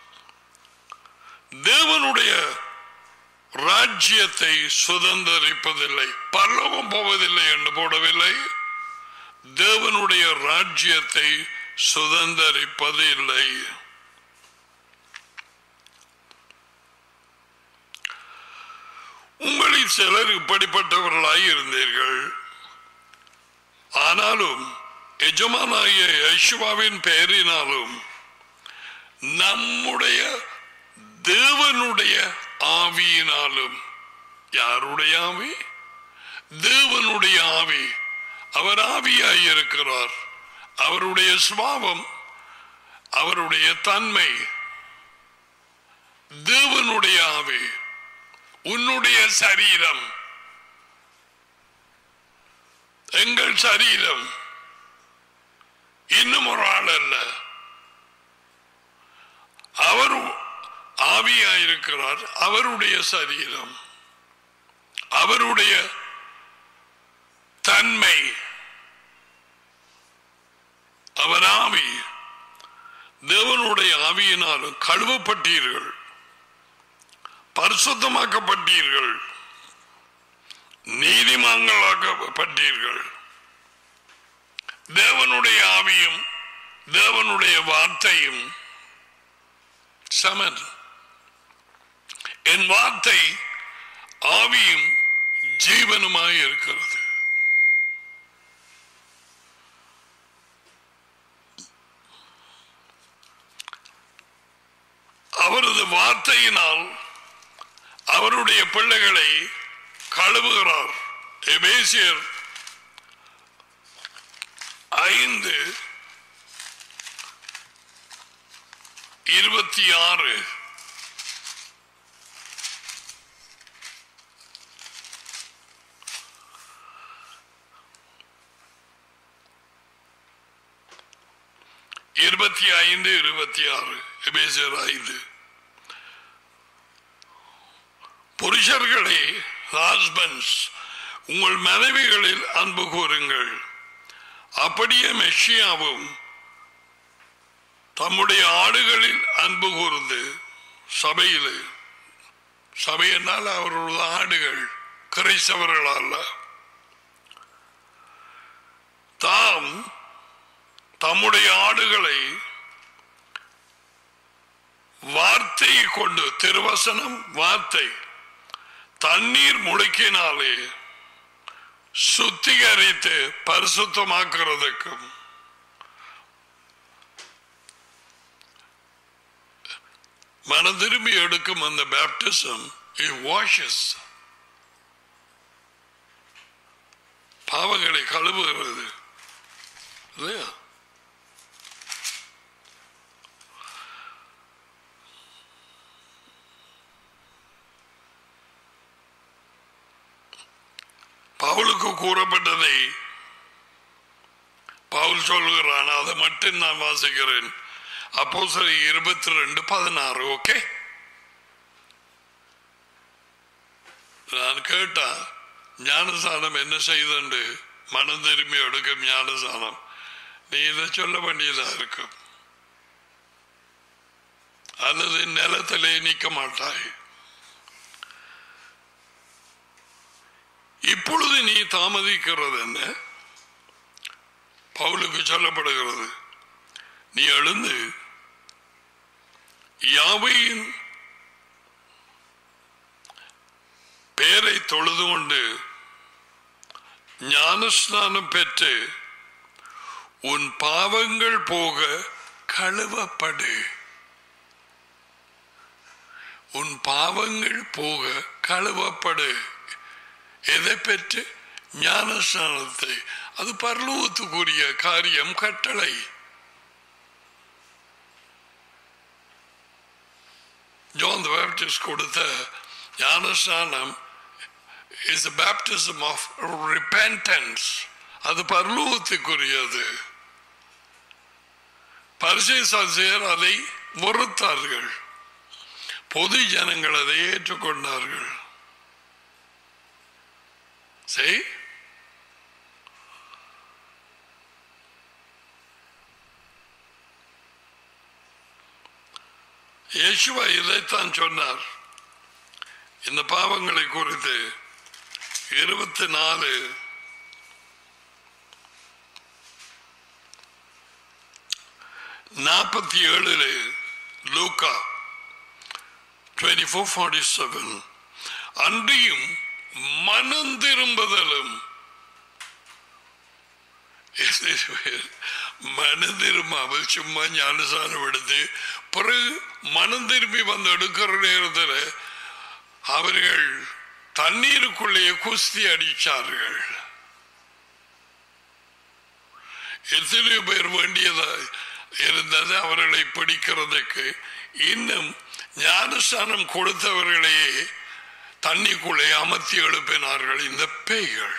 தேவனுடைய ராஜ்யத்தை சுதந்திரிப்பதில்லை பரலோகம் போவதில்லை என்று போடவில்லை தேவனுடைய ராஜ்யத்தை சுதந்திரிப்பது இல்லை உங்களில் சிலர் இப்படிப்பட்டவர்களாய் இருந்தீர்கள் ஆனாலும் எஜமானாகிய யேசுவாவின் பெயரினாலும் நம்முடைய தேவனுடைய ஆவியினாலும் யாருடைய ஆவி தேவனுடைய ஆவி அவர் ஆவியாய் இருக்கிறார் அவருடைய சுபாவம் அவருடைய தன்மை தேவனுடைய ஆவி உன்னுடைய சரீரம் எங்கள் சரீரம் இன்னும் ஒரு ஆள் அல்ல அவர் ஆவியாயிருக்கிறார் அவருடைய சரீரம் அவருடைய தன்மை அவர் ஆவி தேவனுடைய ஆவியினாலும் கழுவப்பட்டீர்கள் பரிசுத்தமாக்கப்பட்டீர்கள் நீதிமான்களாக்கப்பட்டீர்கள் தேவனுடைய ஆவியும் தேவனுடைய வார்த்தையும் சமன் என் வார்த்தை ஆவியும் ஜீவனுமாய் இருக்கிறது அவரது வார்த்தையினால் அவருடைய பிள்ளைகளை கழுவுகிறார் எபேசியர் ஐந்து இருபத்தி ஆறு இருபத்தி ஐந்து இருபத்தி ஆறு எபேசியர் ஐந்து புருஷர்களே ஹஸ்பண்ட்ஸ் உங்கள் மனைவிகளில் அன்பு கூறுங்கள் அப்படியே மெஷியாவும் தம்முடைய ஆடுகளில் அன்பு கூர்ந்து சபையில் சபை என்னால் அவர்களது ஆடுகள் கிரைஸ்தவர்கள் அல்ல தாம் தம்முடைய ஆடுகளை வார்த்தையை கொண்டு திருவசனம் வார்த்தை தண்ணீர் முழுக்கினாலே சுத்திகரித்து பரிசுத்தமாக்குறதுக்கும் மனம் திரும்பி எடுக்கும் அந்த பேப்டிசம் வாஷஸ் பாவங்களை கழுவுகிறது இல்லையா பவுலுக்கு கூறப்பட்டதை பவுல் சொல்லுகிறான் அதை மட்டும் நான் வாசிக்கிறேன் அப்போ சரி இருபத்தி ரெண்டு பதினாறு ஓகே நான் கேட்டா ஞானசானம் என்ன செய்துண்டு மனம் திரும்பி எடுக்கும் ஞானசானம் நீ இதை சொல்ல வேண்டியதா இருக்கும் அல்லது நிலத்திலே நிற்க மாட்டாய் இப்பொழுது நீ தாமதிக்கிறது என்ன பவுலுக்கு சொல்லப்படுகிறது நீ எழுந்து யாவையின் பேரை தொழுது கொண்டு ஞானஸ்நானம் பெற்று உன் பாவங்கள் போக கழுவப்படு உன் பாவங்கள் போக கழுவப்படு எதை பெற்று ஞானஸ்நானத்தை அது பரலோகத்துக்குரிய காரியம் கட்டளை ஜோன் த பேப்டிஸ்ட் கொடுத்த ஞானஸ்நானம் இஸ் பேப்டிசம் ஆஃப் ரிப்பென்டன்ஸ் அது பரலோகத்துக்குரியது பரிசை சாட்சியர் அதை வெறுத்தார்கள் பொது ஜனங்கள் அதை ஏற்றுக்கொண்டார்கள் சரி இயேசுவா இதைத்தான் சொன்னார் இந்த பாவங்களை குறித்து இருபத்தி நாலு நாற்பத்தி ஏழுல லூக்கா டுவெண்ட்டி ஃபோர் ஃபார்ட்டி செவன் அன்றியும் மனம் திரும்புதலும் மனம் திரும்பாமல் சும்மா ஞானசானம் எடுத்து பிறகு மனம் திரும்பி வந்து எடுக்கிற நேரத்தில் அவர்கள் தண்ணீருக்குள்ளே குஸ்தி அடிச்சார்கள் எத்தனை பேர் வேண்டியதாய் இருந்தது அவர்களை பிடிக்கிறதுக்கு இன்னும் ஞானஸ்தானம் கொடுத்தவர்களையே தண்ணிக்குள்ளே அமர்த்தி எழுப்பினார்கள் இந்த பேய்கள்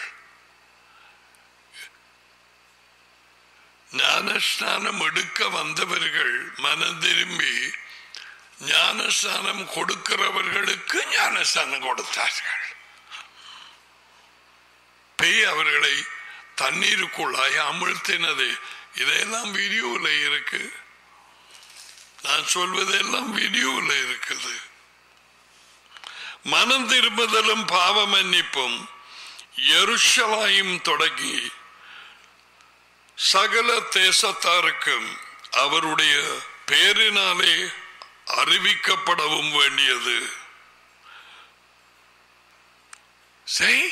ஞானஸ்நானம் எடுக்க வந்தவர்கள் மனம் திரும்பி ஞானஸ்தானம் கொடுக்கிறவர்களுக்கு ஞானஸ்தானம் கொடுத்தார்கள் பேய் அவர்களை தண்ணீருக்குள்ளாய் அமிழ்த்தினது இதெல்லாம் வீடியோவில் இருக்கு நான் சொல்வதெல்லாம் வீடியோவில் இருக்குது மனம் திரும்புதலும் பாவ மன்னிப்பும் எருஷலாயும் தொடங்கி சகல தேசத்தாருக்கும் அவருடைய பேரினாலே அறிவிக்கப்படவும் வேண்டியது செய்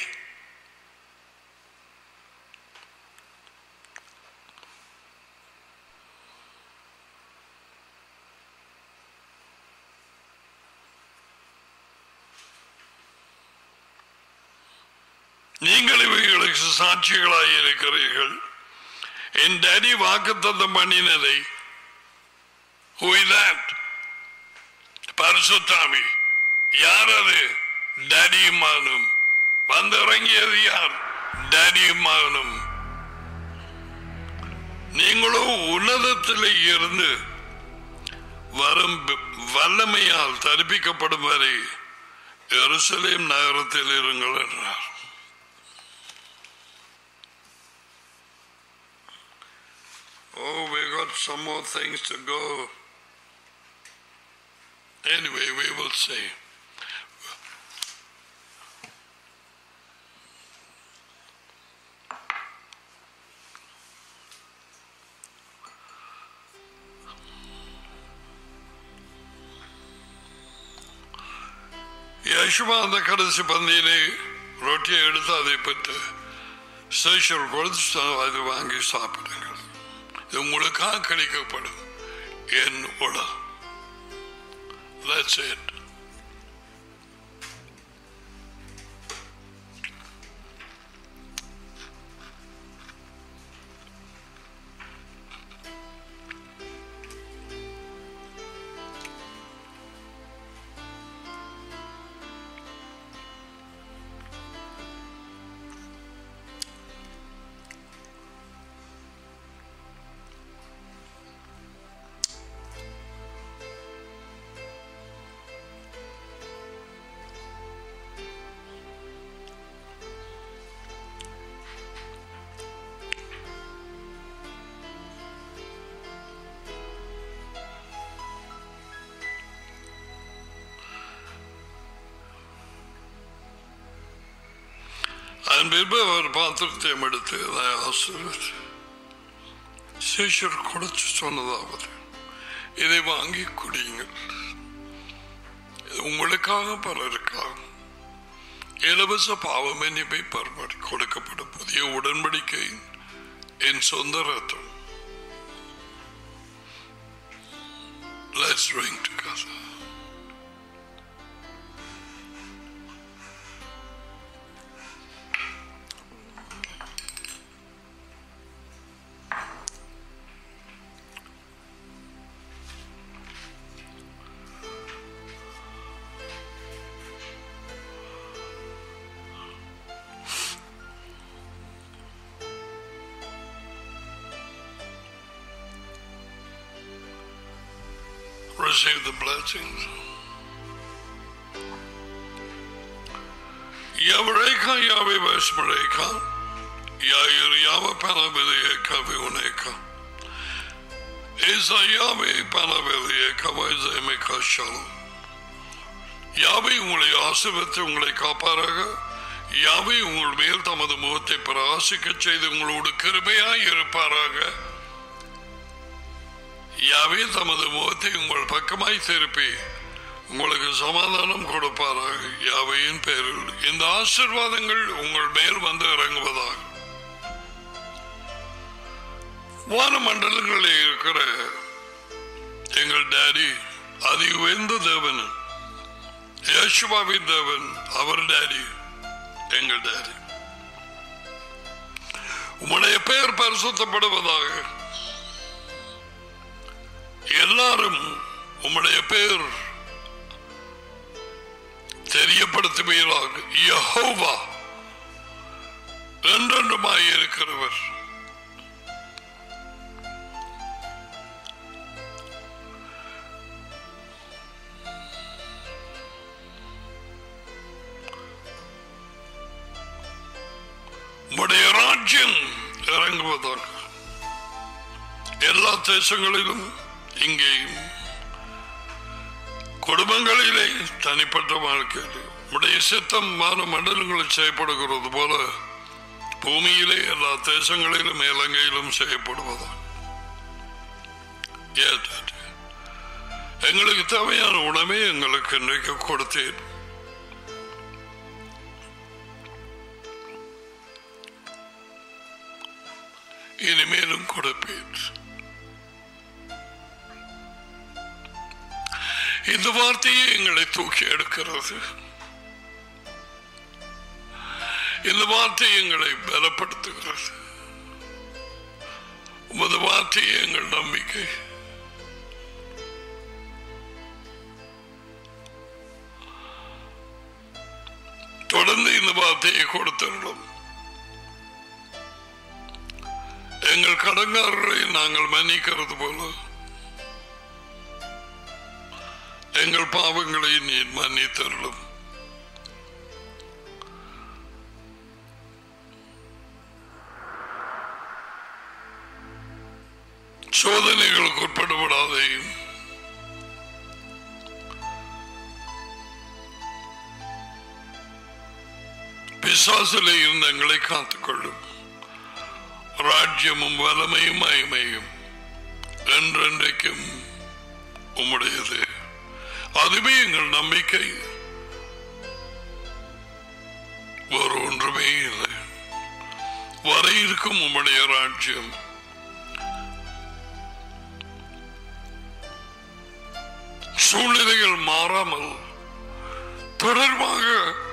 நீங்கள் இவைகளுக்கு சாட்சிகளாய் இருக்கிறீர்கள் என் டேடி வாக்குத்தத்தம் பண்ணினதை Who is that? பரிசுத்தாமி யார் அது டேடியுமானும் வந்திறங்கியது யார் டேடியுமானும் நீங்களும் உன்னதத்திலே இருந்து வரும் வல்லமையால் தரிப்பிக்கப்படும் வரை எருசலேம் நகரத்தில் இருங்கள் என்றார் Oh, we got some more things to go. Anyway, we will see. யசுமா அந்த கடைசி பந்தியிலே ரொட்டியை எடுத்து அதை பெற்று சேஷர் கொடுத்து அதை வாங்கி சாப்பிடுங்கள் இது உங்களுக்காக கிடைக்கப்படும் என் உடல் That's it. அதன் பின்பு அவர் பாத்திரத்தையும் எடுத்து அதை ஆசீர்வதித்து சேஷர் கொடுத்து சொன்னதாவது இதை வாங்கி குடியுங்கள் இது உங்களுக்காக பலருக்காக இலவச பாவ மன்னிப்பை பரமாறி கொடுக்கப்படும் புதிய உடன்படிக்கை என் சொந்த ரத்தம் Let's drink together. receive the blessings. Yavareka Yahweh Vashmareka, Yair Yahweh Panavileka Viuneka, Isa Yahweh Panavileka Vazemeka Shalom. யாவை உங்களை ஆசிர்வத்து உங்களை காப்பாராக யாவை உங்கள் மேல் தமது முகத்தை பிரகாசிக்கச் செய்து உங்களோடு கிருபையாய் இருப்பாராக யாவே தமது முகத்தை உங்கள் பக்கமாய் திருப்பி உங்களுக்கு சமாதானம் கொடுப்பாராக யாவையின் பேரில் இந்த ஆசிர்வாதங்கள் உங்கள் மேல் வந்து இறங்குவதாக வான மண்டலங்களில் இருக்கிற எங்கள் டேடி அதி உயர்ந்த தேவன் யேசுவாவின் தேவன் அவர் டேடி எங்கள் டேடி உம்முடைய பெயர் பரிசுத்தப்படுவதாக எல்லாரும் உம்முடைய பெயர் தெரியப்படுத்துவீராக யஹோவா என்றென்றுமாய் இருக்கிறவர் உம்முடைய ராஜ்யம் இறங்குவதாக எல்லா தேசங்களிலும் இங்கேயும் குடும்பங்களிலே தனிப்பட்ட வாழ்க்கையில் உடைய சித்தம் மான மண்டலங்களில் செய்யப்படுகிறது போல பூமியிலே எல்லா தேசங்களிலும் இலங்கையிலும் செய்யப்படுவதா எங்களுக்கு தேவையான உணவை எங்களுக்கு இன்றைக்கு கொடுத்தேன் இனிமேலும் கொடுப்பேன் இந்த வார்த்தையே எங்களை தூக்கி எடுக்கிறது இந்த வார்த்தை எங்களை பலப்படுத்துகிறது உமது வார்த்தையே எங்கள் நம்பிக்கை தொடர்ந்து இந்த வார்த்தையை கொடுத்துள்ளோம் எங்கள் கடங்காரரை நாங்கள் மன்னிக்கிறது போல எங்கள் பாவங்களை நீ மன்னித்தருளும் சோதனைகளுக்கு உட்படப்படாதையும் பிசாசிலே இருந்து எங்களை காத்துக்கொள்ளும் ராஜ்யமும் வலமையும் மகிமையும் என்றென்றைக்கும் உம்முடையது அதுவே எங்கள் நம்பிக்கை வேறு ஒன்றுமே இல்லை வர இருக்கும் உம்முடைய ராஜ்யம் சூழ்நிலைகள் மாறாமல் தொடர்பாக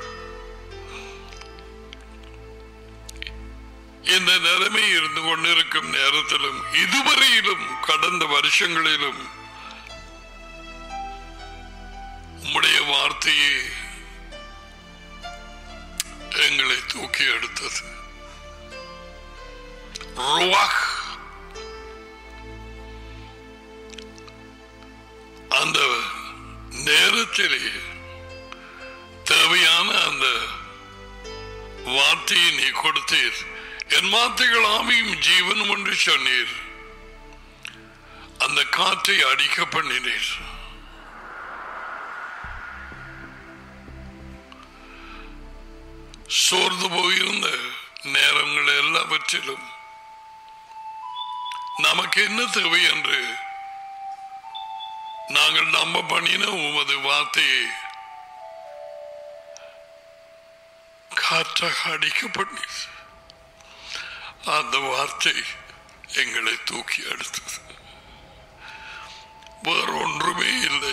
இந்த நிலைமை இருந்து கொண்டிருக்கும் நேரத்திலும் இதுவரையிலும் கடந்த வருஷங்களிலும் உம்முடைய வார்த்தையே எங்களை தூக்கி எடுத்தது ருவாக் அந்த நேரத்திலே தேவையான அந்த வார்த்தையை நீ கொடுத்தீர் என் வார்த்தைகள் ஆமையும் ஜீவனும் என்று சொன்னீர் அந்த காற்றை அடிக்க பண்ணினீர் சோர்ந்து போயிருந்த நேரங்கள் எல்லாவற்றிலும் நமக்கு என்ன தேவை என்று நாங்கள் நம்ப பண்ணின உமது வார்த்தையை காற்றாக அடிக்கப்பட்டு அந்த வார்த்தை எங்களை தூக்கி எடுத்தது வேற ஒன்றுமே இல்லை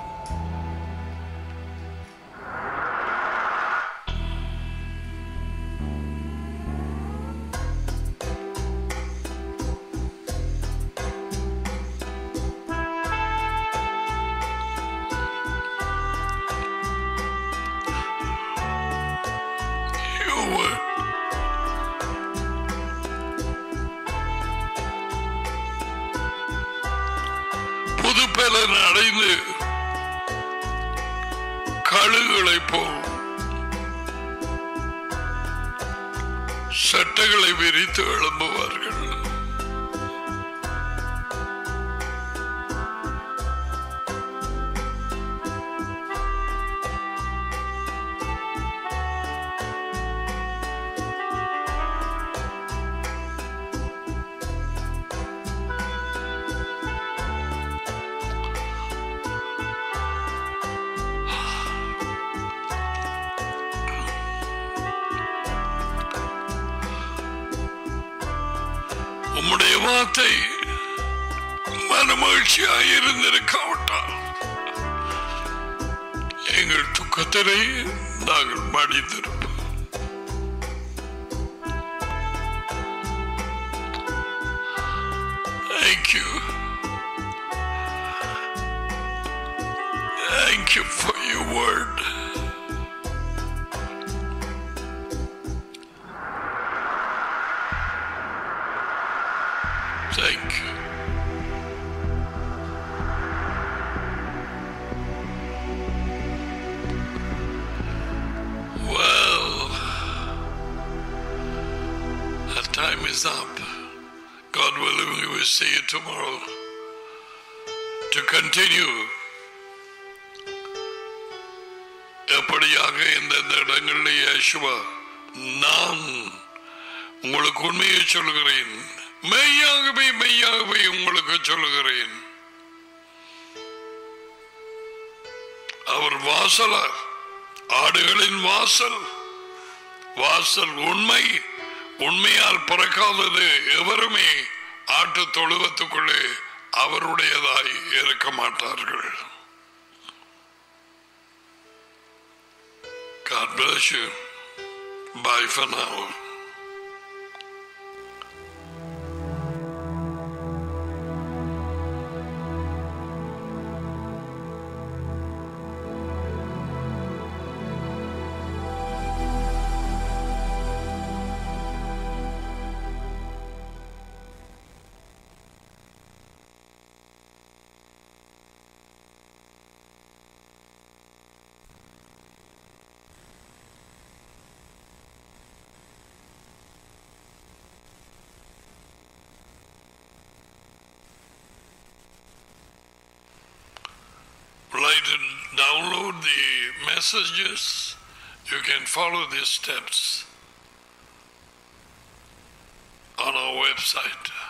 You were புதுப்பலன் அடைந்து கழுகுகளைப் போல் சட்டைகளை விரித்து எழும்புவார்கள் உம்முடைய வார்த்தை மனமகிழ்ச்சியாக இருந்திருக்காவிட்டால் எங்கள் துக்கத்திலே நாங்கள் மடிந்திருப்போம் Thank you. Thank you for your word. Thank you. Well, our time is up. God willing, we will see you tomorrow to continue. எப்படியாக இந்தந்த இடங்களில் இயேசுவா நான் உங்களுக்கு உண்மையை சொல்லுகிறேன் மெய்யாகவே மெய்யாகவே உங்களுக்கு சொல்லுகிறேன் அவர் வாசலர் ஆடுகளின் வாசல் வாசல் உண்மை உண்மையால் பிறக்காதது எவருமே ஆட்டு தொழுவத்துக்குள்ளே அவருடையதாய் இருக்க மாட்டார்கள் God bless you. Bye for now. like to download the messages, you can follow these steps on our website.